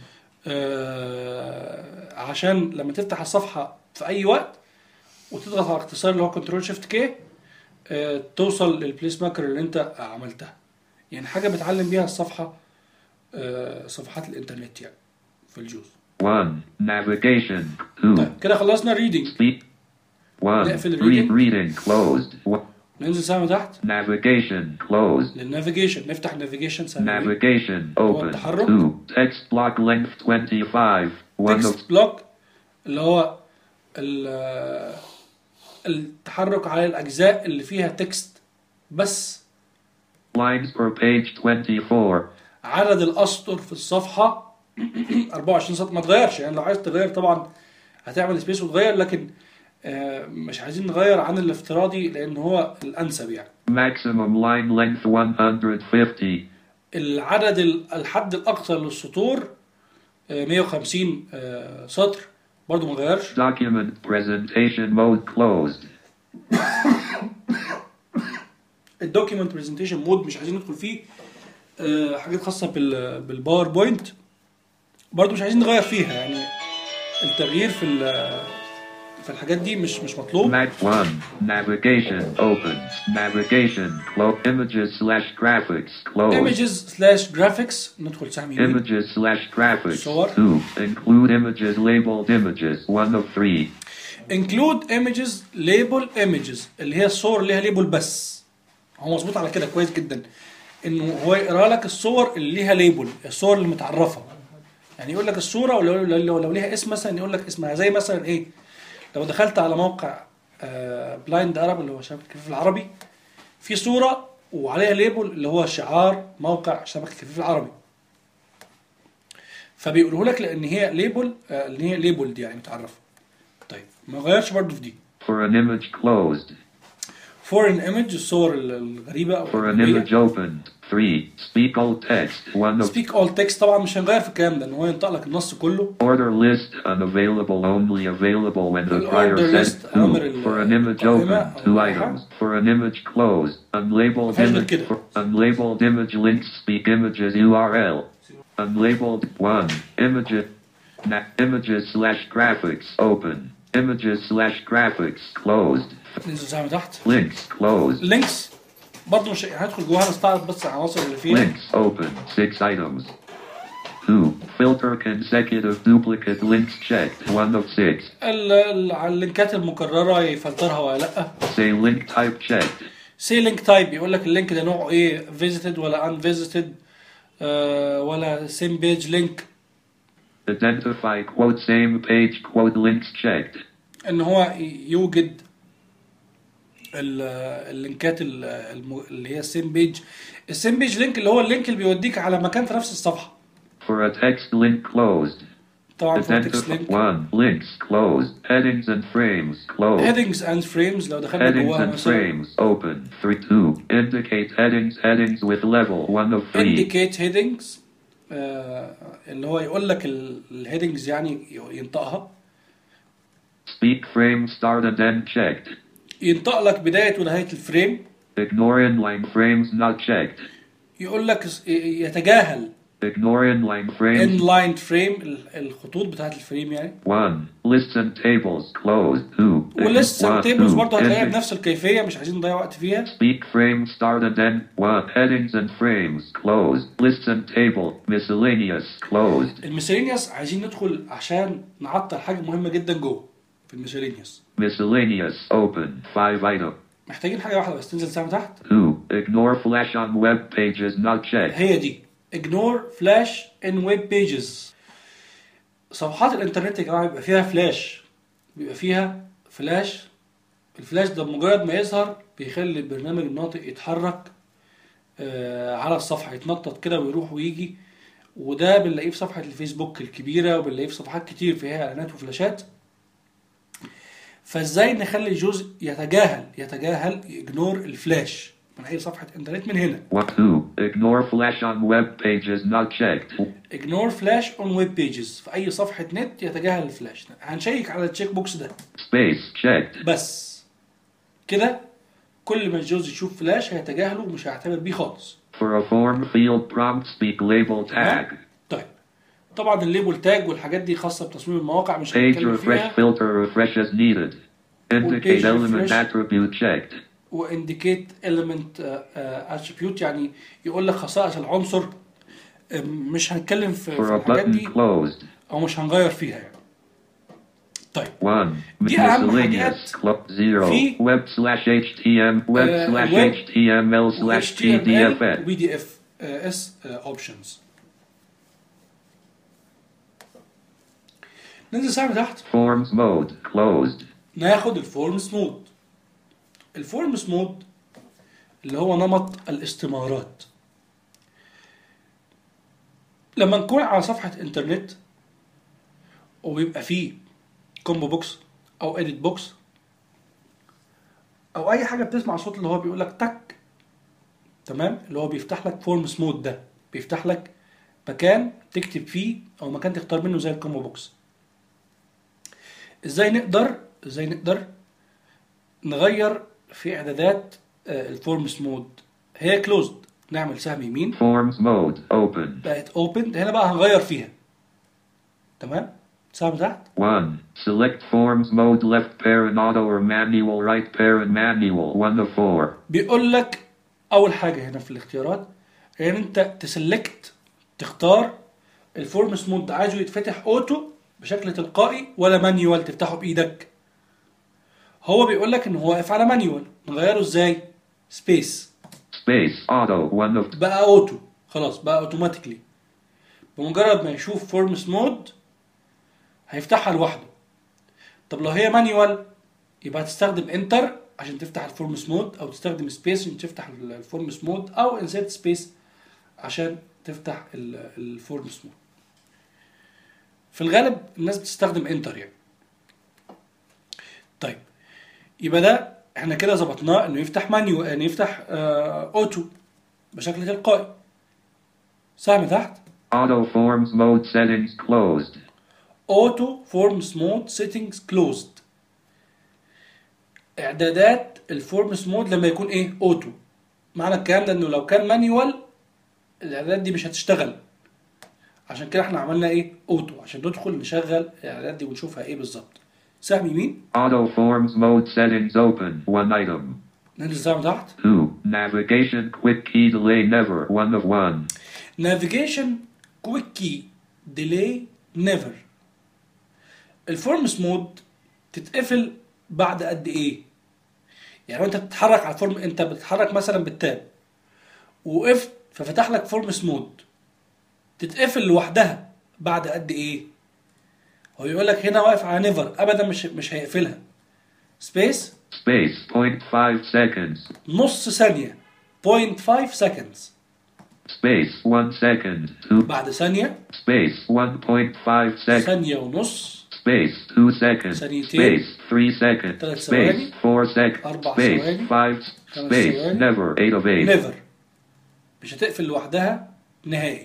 آه، عشان لما تفتح الصفحه في اي وقت وتضغط على الاختصار اللي هو كنترول شيفت كي توصل للبليس ماركر اللي انت عملتها يعني حاجه بتعلم بيها الصفحه آه، صفحات الانترنت يعني في الجوز 1. Navigation. 2. طيب كده خلصنا الريدنج Speak. 1. نقفل Read الريدنج. reading closed. One. ننزل سهم تحت Navigation closed. للنافيجيشن نفتح النافيجيشن سهم Navigation open. التحرك. 2. Text block length 25. 1 of تكست بلوك اللي هو ال- التحرك على الاجزاء اللي فيها تكست بس Lines per page 24. عدد الاسطر في الصفحه 24 سطر ما اتغيرش يعني لو عايز تغير طبعا هتعمل سبيس وتغير لكن آه، مش عايزين نغير عن الافتراضي لان هو الانسب يعني Maximum line length 150. العدد ال- الحد الاقصى للسطور آه، 150 آه، سطر برضو ما غيرش Document presentation mode closed. الدوكيمنت برزنتيشن مود مش عايزين ندخل فيه آه، حاجات خاصه بال بالباوربوينت برضو مش عايزين نغير فيها يعني التغيير في ال- في الحاجات دي مش مش مطلوب Map 1. Navigation open. Navigation close. Images slash graphics closed. images سلاش جرافيكس ندخل سهم يمين Images slash graphics. صور. 2. Include images labeled images. 1 of 3. include images label images اللي هي الصور اللي ليها ليبل بس هو مظبوط على كده كويس جدا انه هو يقرا لك الصور اللي ليها ليبل الصور اللي متعرفه يعني يقول لك الصوره ولو لو, لو, لو ليها اسم مثلا يقول لك اسمها زي مثلا ايه لو دخلت على موقع بلايند ارب اللي هو شبكه الكفيف العربي في صوره وعليها ليبل اللي هو شعار موقع شبكه الكفيف العربي فبيقوله لك لان هي ليبل آه، ان هي ليبل دي يعني متعرفه طيب ما غيرش برضو في دي For an image closed. foreign image الصور ال- الغريبه او For an الأجنبية. image opened. 3. Speak all text. 1 of speak all text طبعا مش هنغير في الكلام ده ان هو ينطق لك النص كله Order list unavailable only available when the The prior order set list 2 أوامر ال- for an image القائمة open أو 2 الملحة. items for an image closed unlabeled مفيهاش غير image كده. for unlabeled image links speak images URL unlabeled 1 images na- images slash graphics open images slash graphics closed ننزل سهم تحت links closed links برضه مش هندخل جواها نستعرض بس العناصر اللي فيها links open 6 items 2 filter consecutive duplicate links checked 1 of 6 ال- ال- على اللينكات المكرره يفلترها ولا لا say link type checked سي لينك تايب يقول لك اللينك ده نوعه ايه فيزيتد ولا ان فيزيتد ولا سيم بيج لينك Identify quote same page quote links checked. ان هو يوجد ال- اللينكات ال- الم- اللي هي السيم بيج السيم بيج لينك اللي هو اللينك اللي بيوديك على مكان في نفس الصفحه For a text link closed. طبعا فور تكست Identify لينك 1. Links closed. Headings and frames closed. headings and frames لو دخلنا Headings جواها and مثلا frames open. 3 2. Indicate headings headings with level 1 of 3. indicate headings آه اللي هو يقول لك الهيدنجز يعني ينطقها Speak frame start and end checked. ينطق لك بدايه ونهايه الفريم Ignore inline frames not checked. يقول لك س- يتجاهل Ignore inline frames. inline frame الخطوط بتاعت الفريم يعني 1. Lists and tables closed. 2. ولسه One, التيبلز two. برضه هتلاقيها Indi- بنفس الكيفيه مش عايزين نضيع وقت فيها Speak frame start and end. 1. Headings and frames closed. Lists and table miscellaneous closed. الميسيلينيوس عايزين ندخل عشان نعطل حاجه مهمه جدا جوه في الميسيلينيوس Miscellaneous open. 5 item. محتاجين حاجه واحده بس تنزل سهم تحت 2. Ignore flash on web pages not checked. هي دي ignore flash in web pages صفحات الانترنت يا جماعه بيبقى فيها فلاش بيبقى فيها فلاش الفلاش ده مجرد ما يظهر بيخلي البرنامج الناطق يتحرك آه، على الصفحه يتنطط كده ويروح ويجي وده بنلاقيه في صفحه الفيسبوك الكبيره وبنلاقيه في صفحات كتير فيها اعلانات وفلاشات فازاي نخلي جزء يتجاهل يتجاهل يجنور الفلاش من اي صفحه انترنت من هنا 1. 2. Ignore flash on web pages not checked. ignore flash on web pages في اي صفحه نت يتجاهل الفلاش هنشيك على التشيك بوكس ده Space checked. بس كده كل ما الجوز يشوف فلاش هيتجاهله ومش هيعتبر بيه خالص For a form field prompt speak label tag. طيب طبعا الليبل تاج والحاجات دي خاصه بتصميم المواقع مش Page هنتكلم refresh فيها filter refresh as needed. Indicate page element refresh. attribute checked. وانديكيت element اتريبيوت يعني يقول لك خصائص العنصر آه، مش هنتكلم في, For في a الحاجات button دي closed. او مش هنغير فيها يعني طيب 1. دي أهم Miscellaneous. حاجات Club 0. في- Web slash HTM. Web آه، slash web HTML slash PDF. وبي دي اف اس اوبشنز ننزل سهم تحت Forms mode closed. ناخد الفورمز مود الفورمز مود اللي هو نمط الاستمارات لما نكون على صفحة انترنت وبيبقى فيه كومبو بوكس او اديت بوكس او اي حاجه بتسمع صوت اللي هو بيقول لك تك تمام اللي هو بيفتح لك فورمس مود ده بيفتح لك مكان تكتب فيه او مكان تختار منه زي الكومبو بوكس ازاي نقدر ازاي نقدر نغير في اعدادات آه، الفورمس مود هي كلوزد نعمل سهم يمين Forms mode. Open. بقت اوبن هنا بقى هنغير فيها تمام سهم تحت 1. Select forms mode left parent auto or manual right parent manual 1 of 4. بيقول لك اول حاجه هنا في الاختيارات ان انت تسلكت تختار الفورمس مود عايزه يتفتح اوتو بشكل تلقائي ولا مانيوال تفتحه بايدك هو بيقول لك ان هو واقف على مانيوال نغيره ازاي سبيس Space auto 1 of بقى اوتو خلاص بقى اوتوماتيكلي بمجرد ما يشوف فورمس مود هيفتحها لوحده طب لو هي مانيوال يبقى تستخدم انتر عشان تفتح الفورمس مود او تستخدم سبيس عشان تفتح الفورمس مود او انسيرت سبيس عشان تفتح ال- الفورمس مود في الغالب الناس بتستخدم انتر يعني طيب يبقى ده احنا كده ظبطناه انه يفتح مانيو انه يفتح آه اوتو بشكل تلقائي سهم تحت auto forms mode settings closed. اوتو فورمز مود سيتنجز كلوزد اعدادات الفورمز مود لما يكون ايه اوتو معنى الكلام ده انه لو كان مانيوال الاعدادات دي مش هتشتغل عشان كده احنا عملنا ايه اوتو عشان ندخل نشغل الاعدادات دي ونشوفها ايه بالظبط سهم يمين Auto forms mode settings open 1 item. ننزل سهم تحت 2. Navigation quick key delay never 1 of 1. نافيجيشن كويك كي ديلي نيفر الفورمس مود تتقفل بعد قد ايه يعني وانت بتتحرك على الفورم انت بتتحرك مثلا بالتاب وقفت ففتح لك فورمس مود تتقفل لوحدها بعد قد ايه هو يقول لك هنا واقف على نيفر ابدا مش مش هيقفلها سبيس Space 0.5 seconds. نص ثانيه 0.5 seconds Space 1 second. 2. بعد ثانيه Space 1.5 seconds. ثانيه ونص Space 2 seconds. ثانيتين. Space 3 seconds. ثلاث ثواني. Space 4 seconds. أربع Space ثواني. 5. خمس Space ثواني. never 8 of 8. نيفر مش هتقفل لوحدها نهائي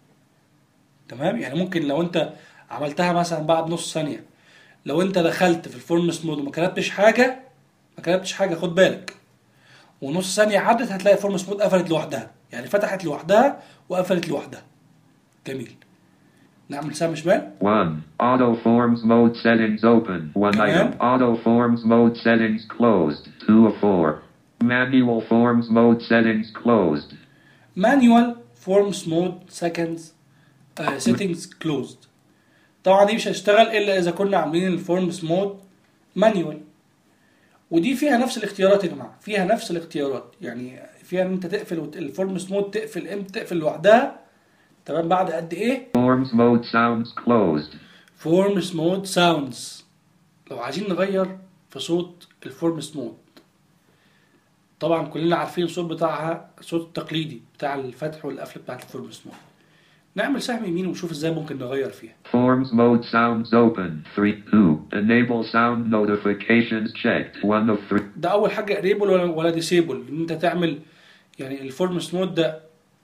تمام يعني ممكن لو انت عملتها مثلا بعد نص ثانيه لو انت دخلت في الفورمس مود وما كتبتش حاجه ما كتبتش حاجه خد بالك ونص ثانيه عدت هتلاقي الفورمس مود قفلت لوحدها يعني فتحت لوحدها وقفلت لوحدها جميل نعمل سهم شمال 1. Auto forms mode settings open. 1 Come item. in. Auto forms mode settings closed. 2 of 4. Manual forms mode settings closed. مانيوال فورمز مود سكندز سيتنجز كلوزد طبعا دي مش هتشتغل الا اذا كنا عاملين الفورمز مود مانيوال ودي فيها نفس الاختيارات يا جماعه فيها نفس الاختيارات يعني فيها ان انت تقفل وت- الفورمز مود تقفل امتى تقفل لوحدها تمام بعد قد ايه Forms mode sounds closed. فورمز مود ساوندز لو عايزين نغير في صوت الفورمز مود طبعا كلنا عارفين الصوت بتاعها الصوت التقليدي بتاع الفتح والقفل بتاعت الفورمز مود نعمل سهم يمين ونشوف ازاي ممكن نغير فيها Forms mode sounds open. 3. 2. Enable sound notifications checked. 1 of 3. ده اول حاجه انيبل ولا ولا ديسيبل ان انت تعمل يعني الفورمز مود ده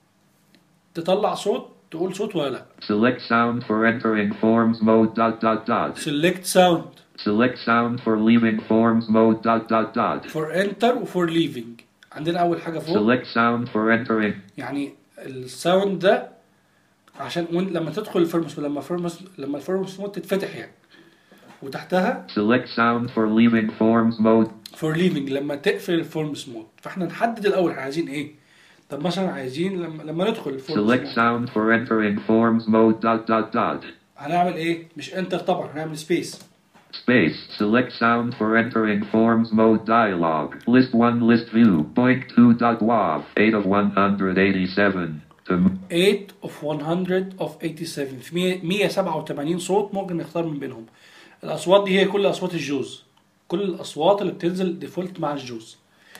تطلع صوت تقول صوت ولا لا Select sound for entering forms mode dot dot dot. سيلكت ساوند Select sound for leaving forms mode dot dot dot. فور انتر وفور ليفنج عندنا اول حاجه فوق Select sound for entering. يعني الساوند ده عشان وانت لما تدخل الفورمس لما الفورمس لما الفورمس مود تتفتح يعني وتحتها Select sound for leaving forms mode. فور ليفنج لما تقفل الفورمس مود فاحنا نحدد الاول احنا عايزين ايه طب مثلا عايزين لما لما ندخل الفورمس Select مود sound for entering forms mode dot dot dot. هنعمل ايه مش انتر طبعا هنعمل سبيس Space. Select sound for entering forms mode dialog. List 1 list view. Point 2 dot wav. 8 of 187. To m- 8 of 100 of 87 في 100 187 صوت ممكن نختار من بينهم الاصوات دي هي كل اصوات الجوز كل الاصوات اللي بتنزل ديفولت مع الجوز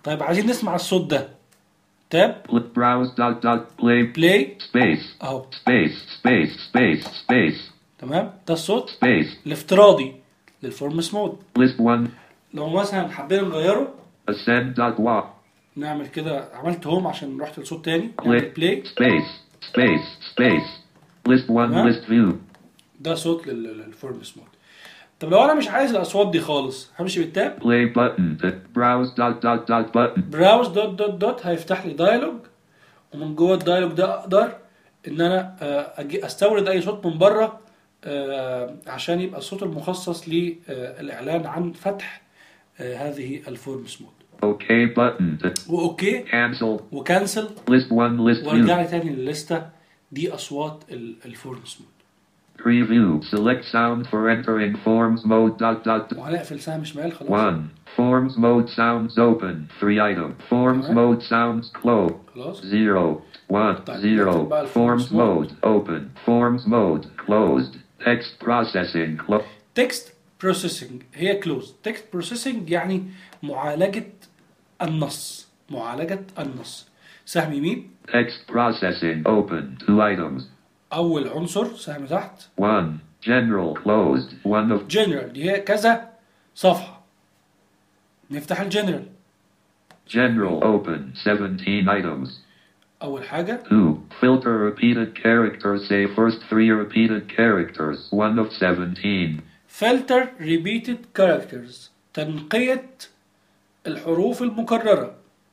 طيب عايزين نسمع الصوت ده تاب Pl- browse dot dot play بلاي space اهو space space space space تمام ده الصوت space الافتراضي للفورمس مود list one لو مثلا حبينا نغيره ascend dot walk نعمل كده عملت هوم عشان رحت لصوت تاني play نعمل بلاي space space space list one Huh? list view ده صوت لل- للفورمس مود طب لو انا مش عايز الاصوات دي خالص همشي بالتاب play button to browse dot dot dot button براوز دوت دوت دوت هيفتح لي دايلوج ومن جوه الدايلوج ده اقدر ان انا آه، أجي استورد اي صوت من بره آه، عشان يبقى الصوت المخصص للاعلان عن فتح آه، هذه الفورمس مود OK button to واوكي cancel وكانسل list one list وارجع view لي تاني للليسته دي اصوات ال- الفورمس مود preview select sound for entering forms mode dot dot dot وهنقفل سهم شمال خلاص one forms mode sounds open three item forms Alright. mode sounds close خلاص Zero, one, Type- zero. type about Forms forms mode. mode, open. Forms mode, closed. Text processing, close. تكست بروسيسنج هي كلوز تكست بروسيسنج يعني معالجه النص معالجه النص سهم يمين Text processing, open. Two items. اول عنصر سهم تحت One, general, closed. One of جنرال دي هي كذا صفحه نفتح الجنرال general, open. 17 items. اول حاجه Two, filter repeated characters. Say first three repeated characters. One of 17. فلتر ريبيتد كاركترز تنقيه الحروف المكرره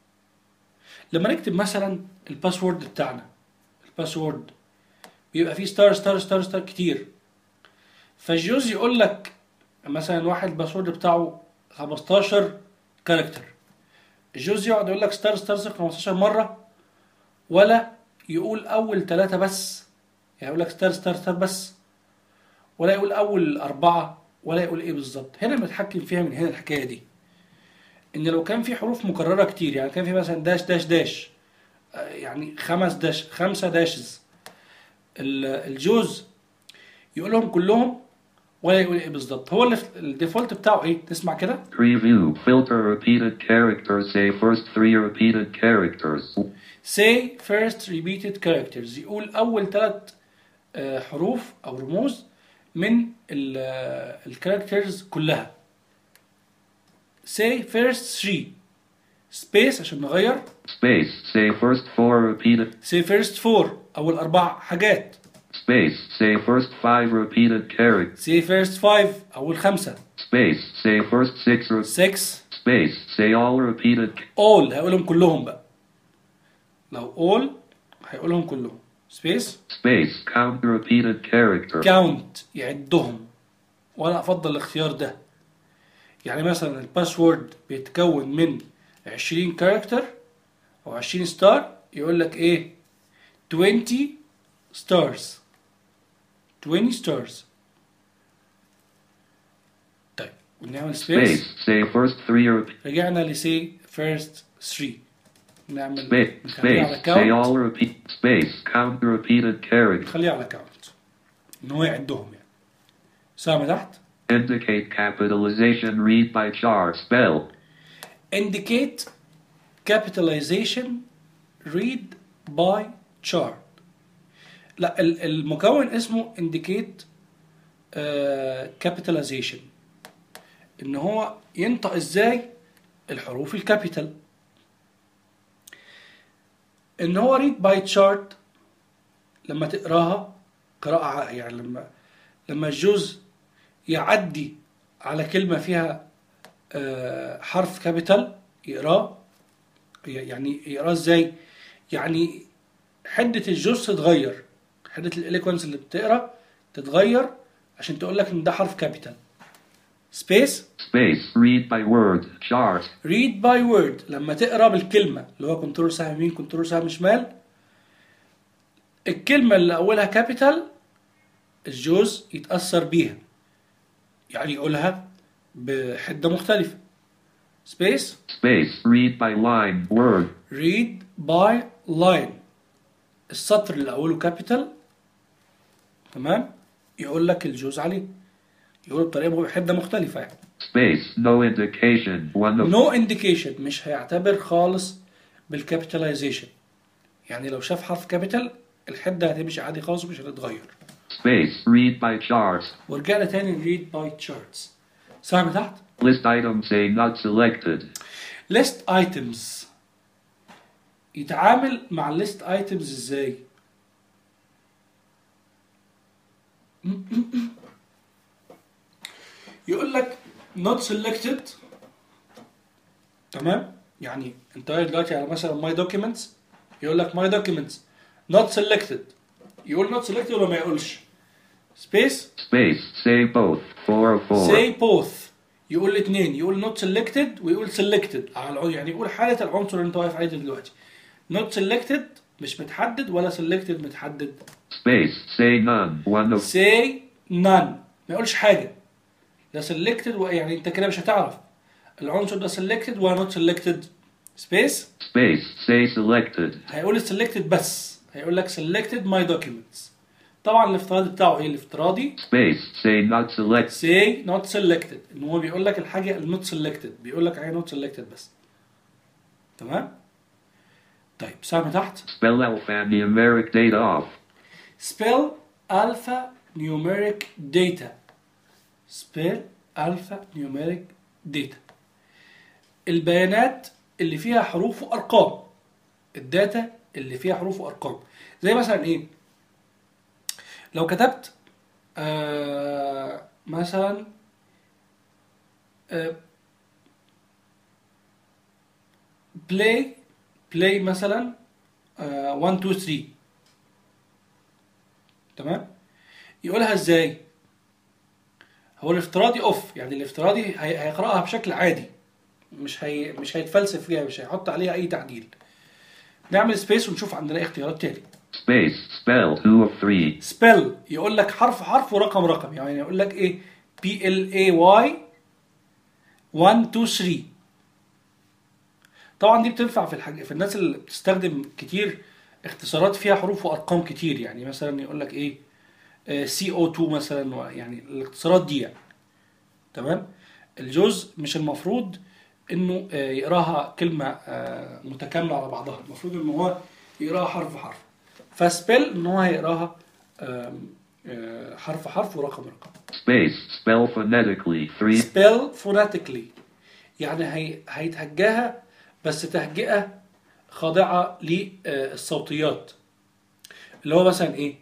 لما نكتب مثلا الباسورد بتاعنا الباسورد بيبقى فيه ستار ستار ستار ستار كتير فالجوز يقول لك مثلا واحد الباسورد بتاعه 15 كاركتر الجوز يقعد يقول لك ستار ستار ستار 15 مره ولا يقول اول ثلاثه بس يعني يقول لك ستار ستار ستار بس ولا يقول اول اربعه ولا يقول ايه بالظبط هنا بنتحكم فيها من هنا الحكايه دي ان لو كان في حروف مكرره كتير يعني كان في مثلا داش داش داش آه، يعني خمس داش خمسه داشز ال- الجوز يقولهم كلهم ولا يقول ايه بالظبط هو اللي في- الديفولت بتاعه ايه تسمع كده Preview, filter repeated characters. Say first three repeated characters. say first repeated characters يقول اول ثلاث حروف او رموز من الكاركترز كلها say first three space عشان نغير Space, say first four repeated say first four اول اربع حاجات Space, say first five repeated characters. say first five اول خمسه Space, say first six. Re- six space, say all repeated. all هيقولهم كلهم بقى لو all هيقولهم كلهم space Space, count repeated character. count يعدهم وانا افضل الاختيار ده يعني مثلا الباسورد بيتكون من 20 كاركتر او 20 ستار يقول لك ايه 20 ستارز 20 ستارز طيب ونعمل سبيس Space, say first three. Re- رجعنا لسي فيرست 3 نعمل space, نخليها على space, say كاونت all repeat. Space, count repeated character. نخليها على كاونت ان هو يعدهم يعني سهم تحت Indicate capitalization. Read by char. Spell. indicate capitalization read by chart لا ال- المكون اسمه indicate آه، capitalization ان هو ينطق ازاي الحروف الكابيتال ان هو read by chart لما تقراها قراءة ع- يعني لما لما الجزء يعدي على كلمة فيها آه، حرف كابيتال يقراه ي- يعني يقراه ازاي يعني حدة الجزء تتغير حدة الاليكونس اللي بتقرا تتغير عشان تقول لك ان ده حرف كابيتال سبيس Space, read by word. Char. read by word لما تقرا بالكلمه اللي هو كنترول سهم يمين كنترول سهم شمال الكلمه اللي اولها كابيتال الجوز يتاثر بيها يعني يقولها بحده مختلفه سبيس Space, read by line. Word. read by line السطر اللي اوله كابيتال تمام يقول لك الجوز عليه يقول بطريقه بحده مختلفه يعني Space. No indication. One of نو انديكيشن مش هيعتبر خالص بالكابيتاليزيشن يعني لو شاف حرف كابيتال الحده هتمشي عادي خالص ومش هتتغير space. Read by charts. ورجعنا تاني نريد باي تشارتس سهم تحت List items say not selected. list items يتعامل مع الليست ايتمز ازاي يقول لك not selected تمام يعني انت قاعد دلوقتي على مثلا my documents يقول لك my documents not selected يقول not selected ولا ما يقولش space Space. Say both. 4 of 4. say both يقول الاثنين يقول not selected ويقول selected على العنصر يعني يقول حالة العنصر اللي انت واقف عليه دلوقتي not selected مش متحدد ولا selected متحدد Space. Say none. One of say none ما يقولش حاجة لا selected و- يعني انت كده مش هتعرف العنصر ده selected ولا not selected space space. Say selected. هيقول selected بس هيقول لك selected my documents طبعا الافتراضي بتاعه ايه الافتراضي Space. Say not select. say not selected ان هو بيقول لك الحاجه ال not selected بيقول لك حاجه not selected بس تمام طيب سهم تحت Spell alphanumeric data off. spell alpha numeric data spell alpha numeric data البيانات اللي فيها حروف وارقام الداتا اللي فيها حروف وارقام زي مثلا ايه لو كتبت آه مثلا آه play play مثلا آه 1 2 3 تمام يقولها ازاي هو الافتراضي اوف يعني الافتراضي هي- هيقراها بشكل عادي مش هي مش هيتفلسف فيها مش هيحط عليها اي تعديل نعمل سبيس ونشوف عندنا ايه اختيارات تاني Space. Spell 2 of 3. سبيل يقول لك حرف حرف ورقم رقم يعني يقول لك ايه بي ال اي واي 1 2 3 طبعا دي بتنفع في الحاج... في الناس اللي بتستخدم كتير اختصارات فيها حروف وارقام كتير يعني مثلا يقول لك ايه سي او 2 مثلا و- يعني الاختصارات دي يعني تمام الجزء مش المفروض انه آه، يقراها كلمه آه، متكامله على بعضها المفروض ان هو يقراها حرف حرف فسبيل ان هو هيقراها آم، آه، حرف حرف ورقم رقم Space. Spell phonetically 3. سبيل فوناتيكلي يعني هي هيتهجاها بس تهجئه خاضعه للصوتيات اللي هو مثلا ايه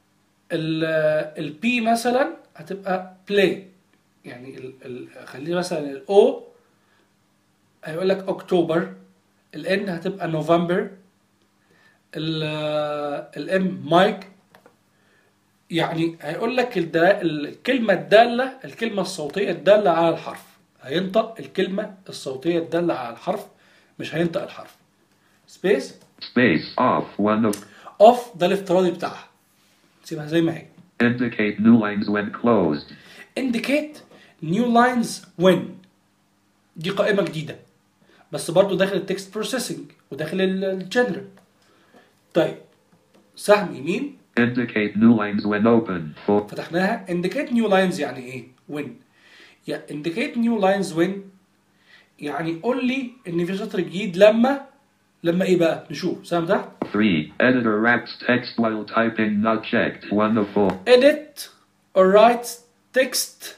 البي مثلا هتبقى بلاي يعني ال ال خليه مثلا الاو هيقول لك اكتوبر الان هتبقى نوفمبر الام مايك يعني هيقول لك الدا- الكلمة الدالة الكلمة الصوتية الدالة على الحرف هينطق الكلمة الصوتية الدالة على الحرف مش هينطق الحرف سبيس Space. Off 1 of. اوف ده الافتراضي بتاعها سيبها زي ما هي Indicate new lines when closed. indicate new lines when دي قائمة جديدة بس برضو داخل التكست بروسيسنج وداخل الجنرال طيب سهم يمين Indicate new lines when open. 4. فتحناها indicate new lines يعني ايه when يا indicate new lines when يعني قول لي ان في سطر جديد لما لما ايه بقى نشوف سهم تحت 3. Editor wraps text while typing not checked. 1 of 4. edit or write text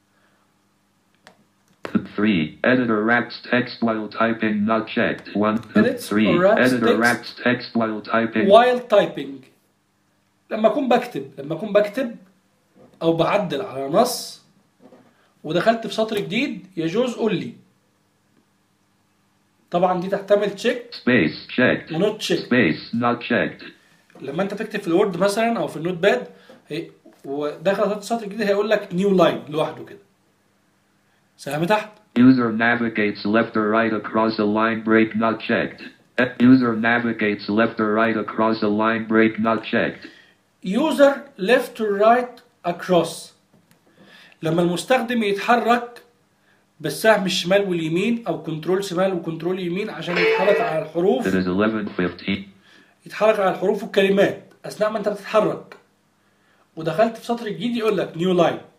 3. Editor wraps text while typing not checked. 1. Edits 3. or wraps Editor text wraps text while typing. while typing لما اكون بكتب لما اكون بكتب او بعدل على نص ودخلت في سطر جديد يجوز قول لي طبعا دي تحتمل تشيك Space checked. ونوت تشيك Space not checked. لما انت تكتب في الوورد مثلا او في النوت باد هي ودخل سطر جديد هيقول لك نيو لاين لوحده كده سهم تحت User navigates left or right across a line break not checked. Uh, User navigates left or right across a line break not checked. user left to right across لما المستخدم يتحرك بالسهم الشمال واليمين او كنترول شمال وكنترول يمين عشان يتحرك على الحروف It is 11:15. يتحرك على الحروف والكلمات اثناء ما انت بتتحرك ودخلت في سطر جديد يقول لك نيو لاين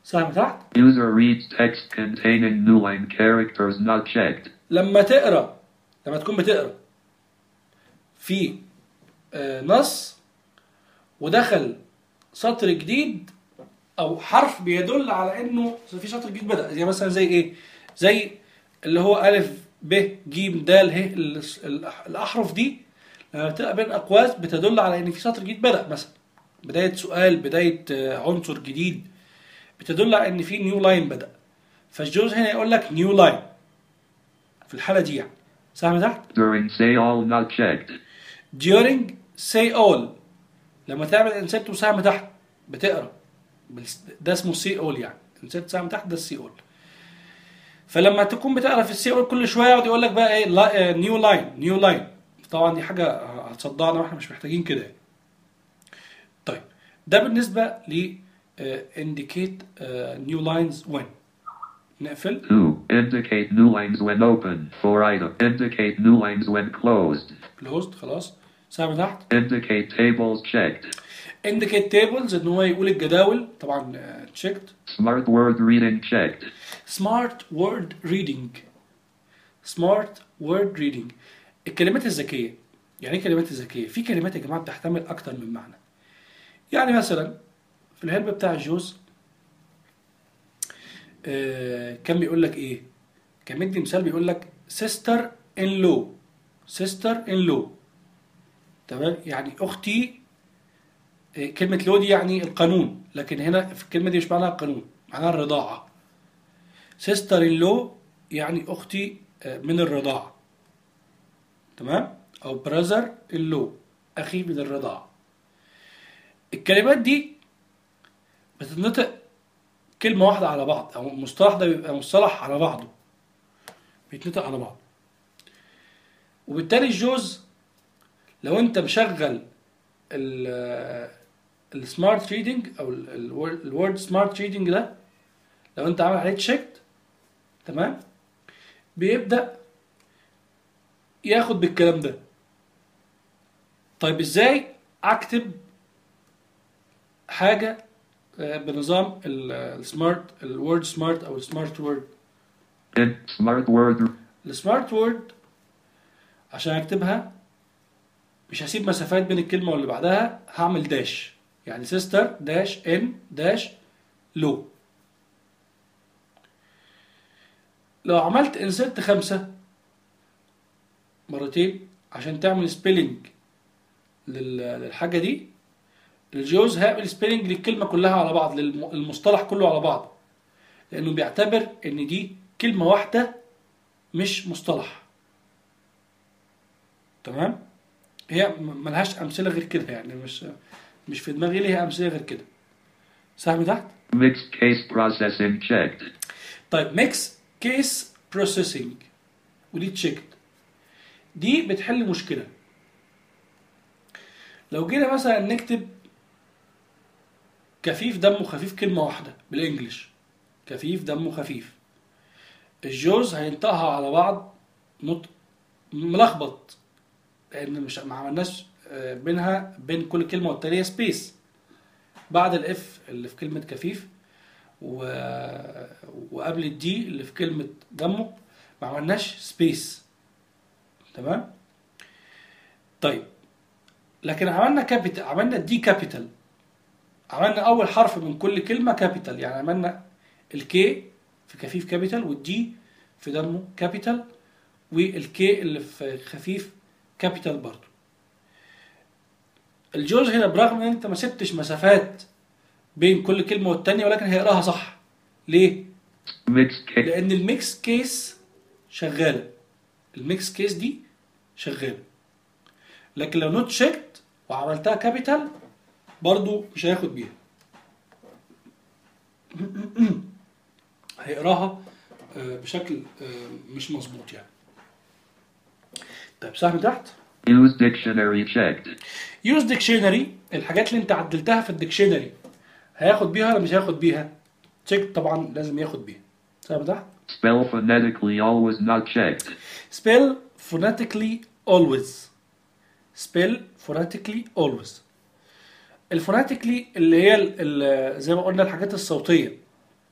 سهم تحت User reads text containing new line characters not checked. لما تقرا لما تكون بتقرا في آه، نص ودخل سطر جديد او حرف بيدل على انه في سطر جديد بدا زي مثلا زي ايه زي اللي هو الف ب ج د ه ال- ال- الاحرف دي لما بتبقى بين اقواس بتدل على ان في سطر جديد بدا مثلا بدايه سؤال بدايه آه، عنصر جديد بتدل على ان في نيو لاين بدا فالجوز هنا يقول لك نيو لاين في الحاله دي يعني سهم تحت During say all not checked. during say all لما تعمل insert وسهم تحت بتقرا بالس- ده اسمه say all يعني insert سهم تحت ده السي all فلما تكون بتقرا في السي all كل شويه يقعد يقول لك بقى ايه نيو لاين نيو لاين طبعا دي حاجه هتصدعنا واحنا مش محتاجين كده يعني. طيب ده بالنسبه ل آه، indicate آه، new lines when نقفل 2. Indicate new lines when open. 4 item. Indicate new lines when closed. closed خلاص سهم تحت Indicate tables checked. indicate tables ان هو يقول الجداول طبعا آه، checked Smart word reading checked. smart word reading smart word reading الكلمات الذكية يعني ايه كلمات الذكية؟ في كلمات يا جماعة بتحتمل أكتر من معنى يعني مثلا في الهلب بتاع الجوز آه كان بيقول لك ايه؟ كان مدي مثال بيقول لك sister in law sister in law تمام يعني أختي آه، كلمة لو دي يعني القانون لكن هنا في الكلمة دي مش معناها القانون معناها الرضاعة سيستر ان لو يعني اختي آه، من الرضاعه تمام او براذر ان لو اخي من الرضاعه الكلمات دي بتتنطق كلمه واحده على بعض او المصطلح ده بيبقى مصطلح على بعضه بيتنطق على بعض وبالتالي الجوز لو انت مشغل ال السمارت ريدنج او الورد سمارت ريدنج ده لو انت عامل عليه تشيكت تمام بيبدأ ياخد بالكلام ده طيب ازاي اكتب حاجة آه، بنظام السمارت الورد سمارت او السمارت وورد In smart word السمارت وورد عشان اكتبها مش هسيب مسافات بين الكلمة واللي بعدها هعمل داش يعني سيستر داش ان داش لو لو عملت انسرت خمسة مرتين عشان تعمل سبيلنج للحاجة دي الجوز هيعمل سبيلنج للكلمة كلها على بعض للمصطلح كله على بعض لأنه بيعتبر إن دي كلمة واحدة مش مصطلح تمام هي م- ملهاش أمثلة غير كده يعني مش مش في دماغي ليها أمثلة غير كده سهم تحت mixed case processing checked. طيب ميكس كيس بروسيسنج ودي تشيكت دي بتحل مشكله لو جينا مثلا نكتب كفيف دمه خفيف كلمه واحده بالانجلش كفيف دمه خفيف الجوز هينطقها على بعض نطق ملخبط لان مش ما عملناش آه، بينها بين كل كلمه والتانيه سبيس بعد الاف اللي في كلمه كفيف و... وقبل الدي اللي في كلمة دمه ما عملناش سبيس تمام طيب لكن عملنا كابيتال عملنا دي كابيتال عملنا اول حرف من كل كلمة كابيتال يعني عملنا الكي في كفيف كابيتال والدي في دمه كابيتال والكي اللي في خفيف كابيتال برضو الجوز هنا برغم ان انت ما سبتش مسافات بين كل كلمة والتانية ولكن هيقراها صح ليه؟ Mixed case. لأن الميكس كيس شغالة الميكس كيس دي شغالة لكن لو نوت شيكت وعملتها كابيتال برضو مش هياخد بيها هيقراها آه، بشكل آه، مش مظبوط يعني طيب سهم تحت Use dictionary checked. يوز ديكشنري الحاجات اللي انت عدلتها في الديكشنري هياخد بيها ولا مش هياخد بيها تشيك طبعا لازم ياخد بيها سهم تحت Spell phonetically always not checked. spell phonetically always spell phonetically always الفوناتيكلي اللي هي ال- ال- زي ما قلنا الحاجات الصوتية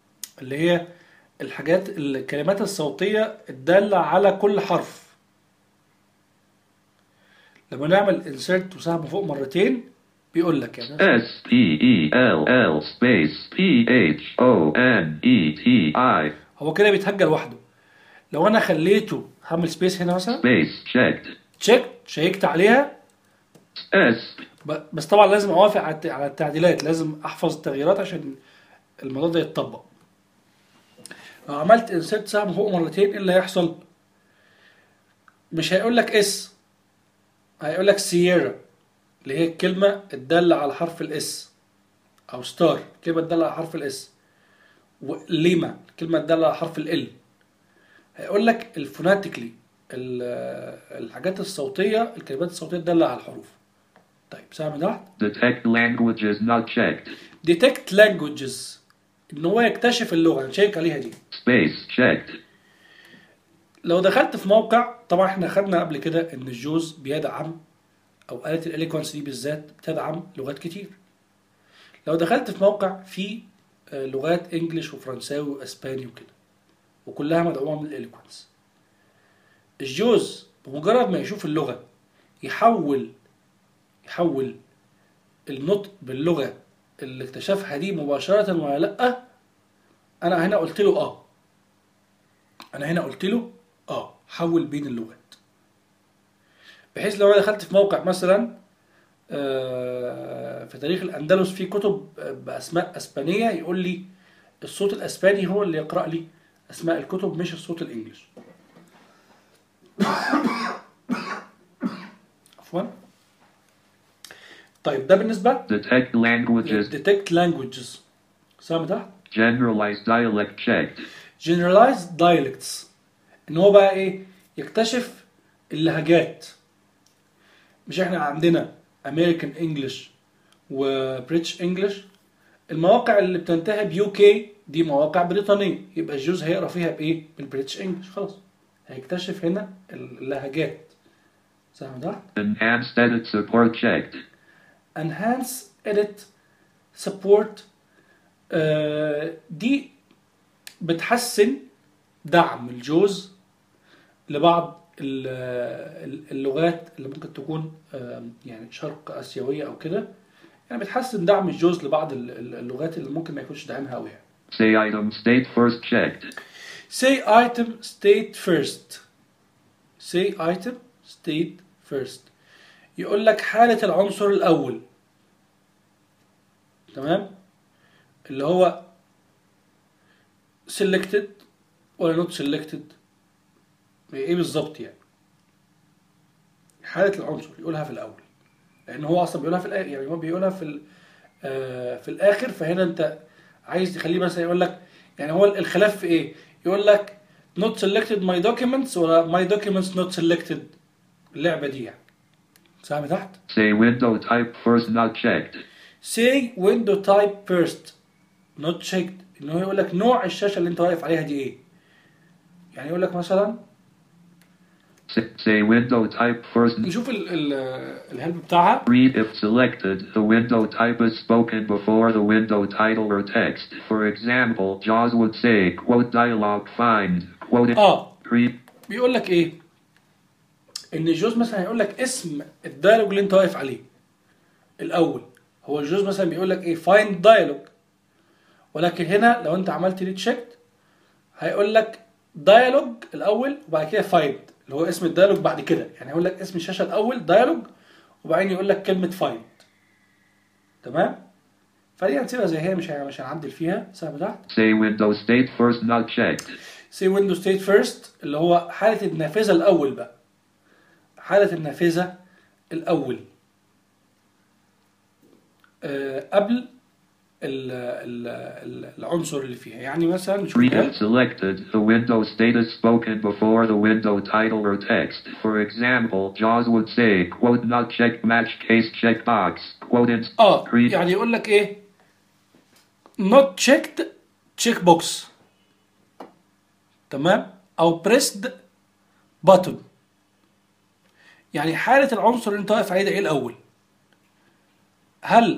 اللي هي الحاجات الكلمات الصوتية الدالة على كل حرف لما نعمل انسيرت وسهم فوق مرتين بيقول لك يعني S P E L L space P H O N E T I هو كده بيتهجى لوحده لو انا خليته هعمل سبيس هنا مثلا space checked تشيك شيكت عليها S ب- بس طبعا لازم اوافق على الت- على التعديلات لازم احفظ التغييرات عشان الموضوع ده يتطبق لو عملت انسيرت سهم فوق مرتين ايه اللي هيحصل مش هيقول لك اس هيقول لك سييرا اللي هي الكلمة الدالة على حرف الاس او ستار الكلمة الدالة على حرف الاس وليما الكلمة الدالة على حرف ال هيقول لك الفوناتيكلي الحاجات الصوتية الكلمات الصوتية الدالة على الحروف طيب سهم تحت detect languages not checked detect languages ان هو يكتشف اللغة نشيك عليها دي space checked لو دخلت في موقع طبعا احنا خدنا قبل كده ان الجوز بيدعم او آلة الاليكوانس دي بالذات بتدعم لغات كتير لو دخلت في موقع فيه آه، لغات انجليش وفرنساوي واسباني وكده وكلها مدعومة من الاليكوانس الجوز بمجرد ما يشوف اللغة يحول يحول النطق باللغة اللي اكتشفها دي مباشرة ولا لأ أنا هنا قلت له آه أنا هنا قلت له آه حول بين اللغات بحيث لو أنا دخلت في موقع مثلا آه، في تاريخ الأندلس في كتب بأسماء أسبانية يقول لي الصوت الأسباني هو اللي يقرأ لي أسماء الكتب مش الصوت الإنجليش عفوا طيب ده بالنسبة detect languages detect languages سامع تحت generalized dialect checked generalized dialects ان هو بقى ايه يكتشف اللهجات مش احنا عندنا American English و British English المواقع اللي بتنتهي بيو كي دي مواقع بريطانية يبقى الجوز هيقرا فيها بايه بالبريتش انجلش خلاص هيكتشف هنا اللهجات سامع تحت enhanced edit support checked enhance edit support آه، دي بتحسن دعم الجوز لبعض ال- ال- اللغات اللي ممكن تكون آه، يعني شرق اسيويه او كده يعني بتحسن دعم الجوز لبعض ال- ال- اللغات اللي ممكن ما يكونش داعمها قوي يعني say item state first checked say item state first say item state first يقول لك حالة العنصر الأول تمام اللي هو selected ولا not selected ايه بالظبط يعني حالة العنصر يقولها في الأول لأن هو أصلا بيقولها في الآخر يعني هو بيقولها في ال- آه، في الآخر فهنا أنت عايز تخليه مثلا يقول لك يعني هو الخلاف في إيه؟ يقول لك not selected my documents ولا my documents not selected اللعبة دي يعني سامي تحت say window type first not checked say window type first not checked ان هو يقول لك نوع الشاشة اللي انت واقف عليها دي ايه يعني يقول لك مثلا say, say window type first نشوف ال ال الهلب بتاعها Read if selected, the window type is spoken before the window title or text. For example, JAWS would say, quote dialog find, quote اه pre بيقول لك ايه ان الجوز مثلا هيقول لك اسم الدايلوج اللي انت واقف عليه الاول هو الجوز مثلا بيقول لك ايه فايند دايلوج ولكن هنا لو انت عملت ريد شيكت هيقول لك دايلوج الاول وبعد كده فايند اللي هو اسم الدايلوج بعد كده يعني هيقول لك اسم الشاشه الاول دايلوج وبعدين يقول لك كلمه فايند تمام فدي هنسيبها زي هي مش مش هنعدل فيها سهم تحت say window state first not checked. سي ويندوز ستيت فيرست اللي هو حالة النافذة الأول بقى حالة النافذة الأول آه قبل ال ال ال العنصر اللي فيها يعني مثلا نشوف Read if كده. selected, the window state is spoken before the window title or text. For example, JAWS would say, quote not checked match case checkbox, quote in اه pre يعني يقول لك ايه not checked check box تمام او pressed button يعني حالة العنصر اللي انت واقف عليه ده ايه الاول هل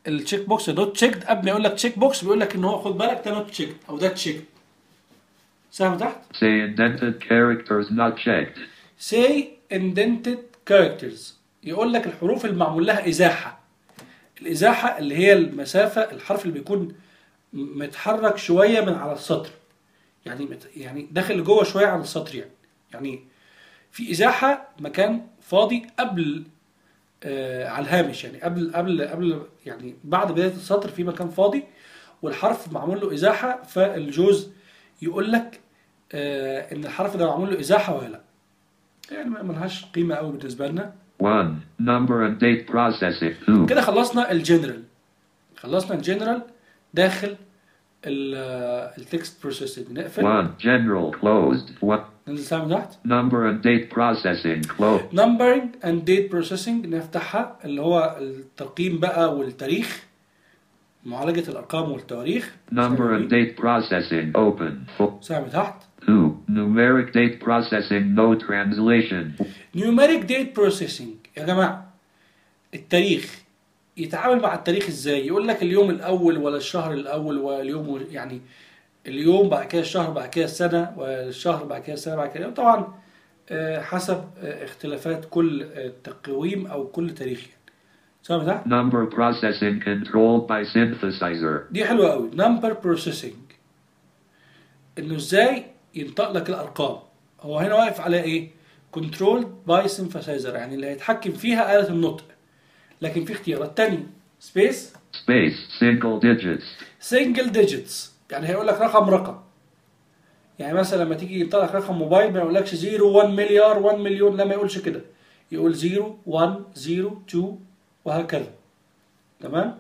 التشيك بوكس نوت تشيكد قبل ما يقول لك تشيك بوكس بيقول لك ان هو خد بالك ده نوت تشيكد او ده تشيكد سهم تحت Say indented characters not checked. say indented characters يقول لك الحروف المعمول لها ازاحه الازاحه اللي هي المسافه الحرف اللي بيكون م- متحرك شويه من على السطر يعني مت يعني داخل جوه شويه عن السطر يعني يعني في ازاحه مكان فاضي قبل آه على الهامش يعني قبل قبل قبل يعني بعد بدايه السطر في مكان فاضي والحرف معمول له ازاحه فالجوز يقول لك آه ان الحرف ده معمول له ازاحه ولا لا يعني ما ملهاش قيمه قوي بالنسبه لنا 1. Number and date processing. 2. كده خلصنا الجنرال خلصنا الجنرال داخل التكست بروسيسنج نقفل 1. General closed. 1. ننزل سهم تحت Number and date processing closed. numbering and date processing نفتحها اللي هو الترقيم بقى والتاريخ معالجة الأرقام والتواريخ Number and date processing open. Fo- سهم تحت 2. Numeric date processing no translation. numeric date processing يا جماعة التاريخ يتعامل مع التاريخ ازاي يقول لك اليوم الاول ولا الشهر الاول واليوم يعني اليوم بعد كده الشهر بعد كده السنة والشهر بعد كده السنة بعد كده طبعا آه، حسب آه، اختلافات كل آه، تقويم او كل تاريخ يعني سامع تحت Number processing controlled by synthesizer. دي حلوة قوي نمبر بروسيسنج انه ازاي ينطق لك الارقام هو هنا واقف على ايه كنترول باي سينثسايزر يعني اللي هيتحكم فيها آلة النطق لكن في اختيارات تانية سبيس Space single digits. سنجل ديجيتس يعني هيقول لك رقم رقم يعني مثلا لما تيجي ينطق لك رقم موبايل ما يقولكش 0 1 مليار 1 مليون لا ما يقولش كده يقول 0 1 0 2 وهكذا تمام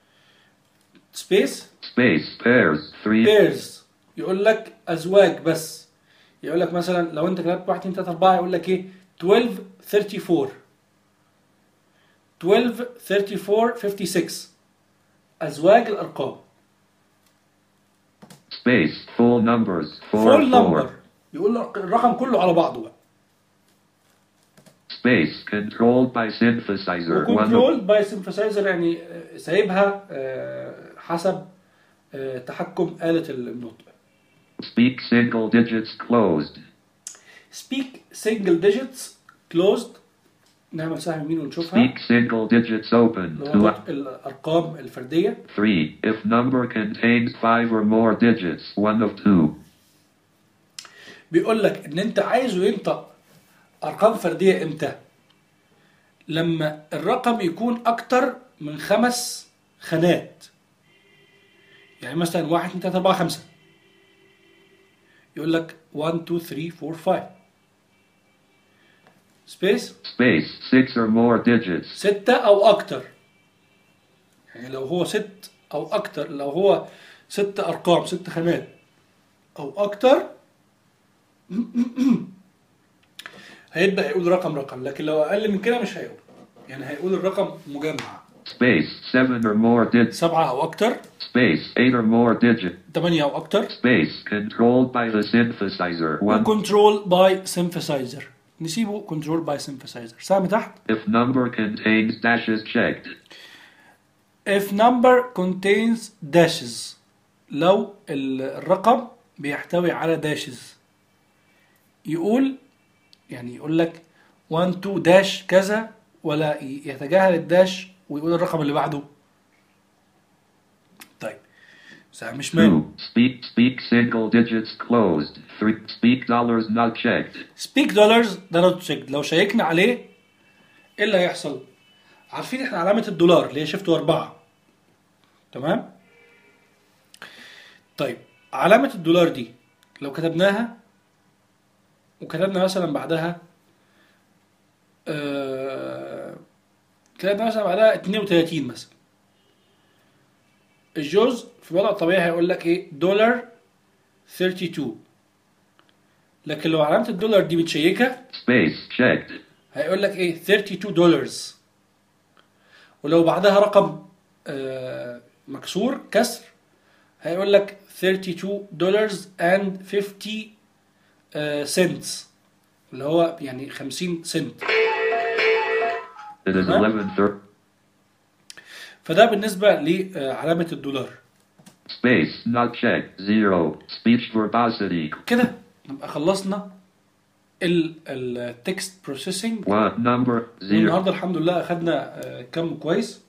سبيس Space pairs 3. بيرز يقول لك ازواج بس يقول لك مثلا لو انت كتبت 1 2 3 4 يقول لك ايه 12 34 12 34 56 ازواج الارقام Space full numbers 4 فول 4. نمبر يقول لك الرقم كله على بعضه بقى Space controlled by synthesizer 1 وكنترول باي سيمفسايزر يعني آه، سايبها آه، حسب آه، تحكم آلة النطق Speak single digits closed. سبيك سنجل ديجيتس كلوزد نعمل سهم يمين ونشوفها Speak single digits open. اللي هو 2. نطق الارقام الفرديه 3. If number contains 5 or more digits, 1 of 2. بيقول لك ان انت عايزه ينطق ارقام فرديه امتى لما الرقم يكون اكتر من خمس خانات يعني مثلا 1 2 3 4 5 يقول لك 1 2 3 4 5 سبيس Space 6 or more digits. ستة أو أكتر يعني لو هو ست أو أكتر لو هو ست أرقام ست خانات أو أكتر هيبدأ يقول رقم رقم لكن لو أقل من كده مش هيقول يعني هيقول الرقم مجمع Space 7 or more digits. سبعة أو أكتر Space 8 or more digits. تمانية أو أكتر Space controlled by the synthesizer 1. وكنترول باي سيمفسايزر نسيبه كنترول باي سيمفسايزر سهم تحت If number contains dashes checked. if number contains dashes لو ال- الرقم بيحتوي على dashes يقول يعني يقول لك 1 2 داش كذا ولا ي- يتجاهل الداش ويقول الرقم اللي بعده طيب ساعة مش مهم 2. Speak speak single digits closed. 3. Speak dollars not checked. سبيك دولارز ده نوت تشيك لو شيكنا عليه ايه اللي هيحصل؟ عارفين احنا علامة الدولار اللي هي شيفت واربعة تمام؟ طيب علامة الدولار دي لو كتبناها وكتبنا مثلا بعدها آه كتبنا مثلا بعدها 32 مثلا الجوز في الوضع الطبيعي هيقول لك ايه دولار 32 لكن لو علامة الدولار دي متشيكة Space checked. هيقول لك ايه 32 دولار ولو بعدها رقم آه مكسور كسر هيقول لك 32 دولار and 50 آه سنتس اللي هو يعني 50 سنت It is Huh? 11:30. فده بالنسبه لعلامه الدولار Space. Not checked. Zero. Speech verbosity. كده نبقى خلصنا التكست بروسيسنج One. Number. Zero. والنهارده الحمد لله اخدنا آه، كم كويس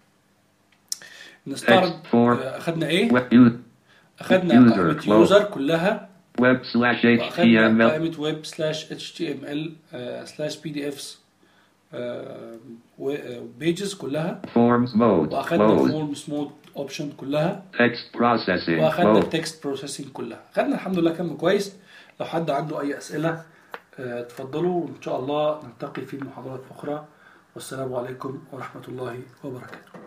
نستعرض Text for- آه، اخدنا ايه Web use. اخدنا user. قائمه Close. يوزر كلها Web slash واخدنا HTML. قائمه ويب سلاش اتش تي ام ال سلاش بي دي افس وبيجز كلها Forms mode. واخدنا Close. فورمز مود اوبشن كلها Text processing. واخدنا Close. التكست بروسيسنج كلها خدنا الحمد لله كم كويس لو حد عنده اي اسئله آه، اتفضلوا وان شاء الله نلتقي في محاضرات اخرى والسلام عليكم ورحمه الله وبركاته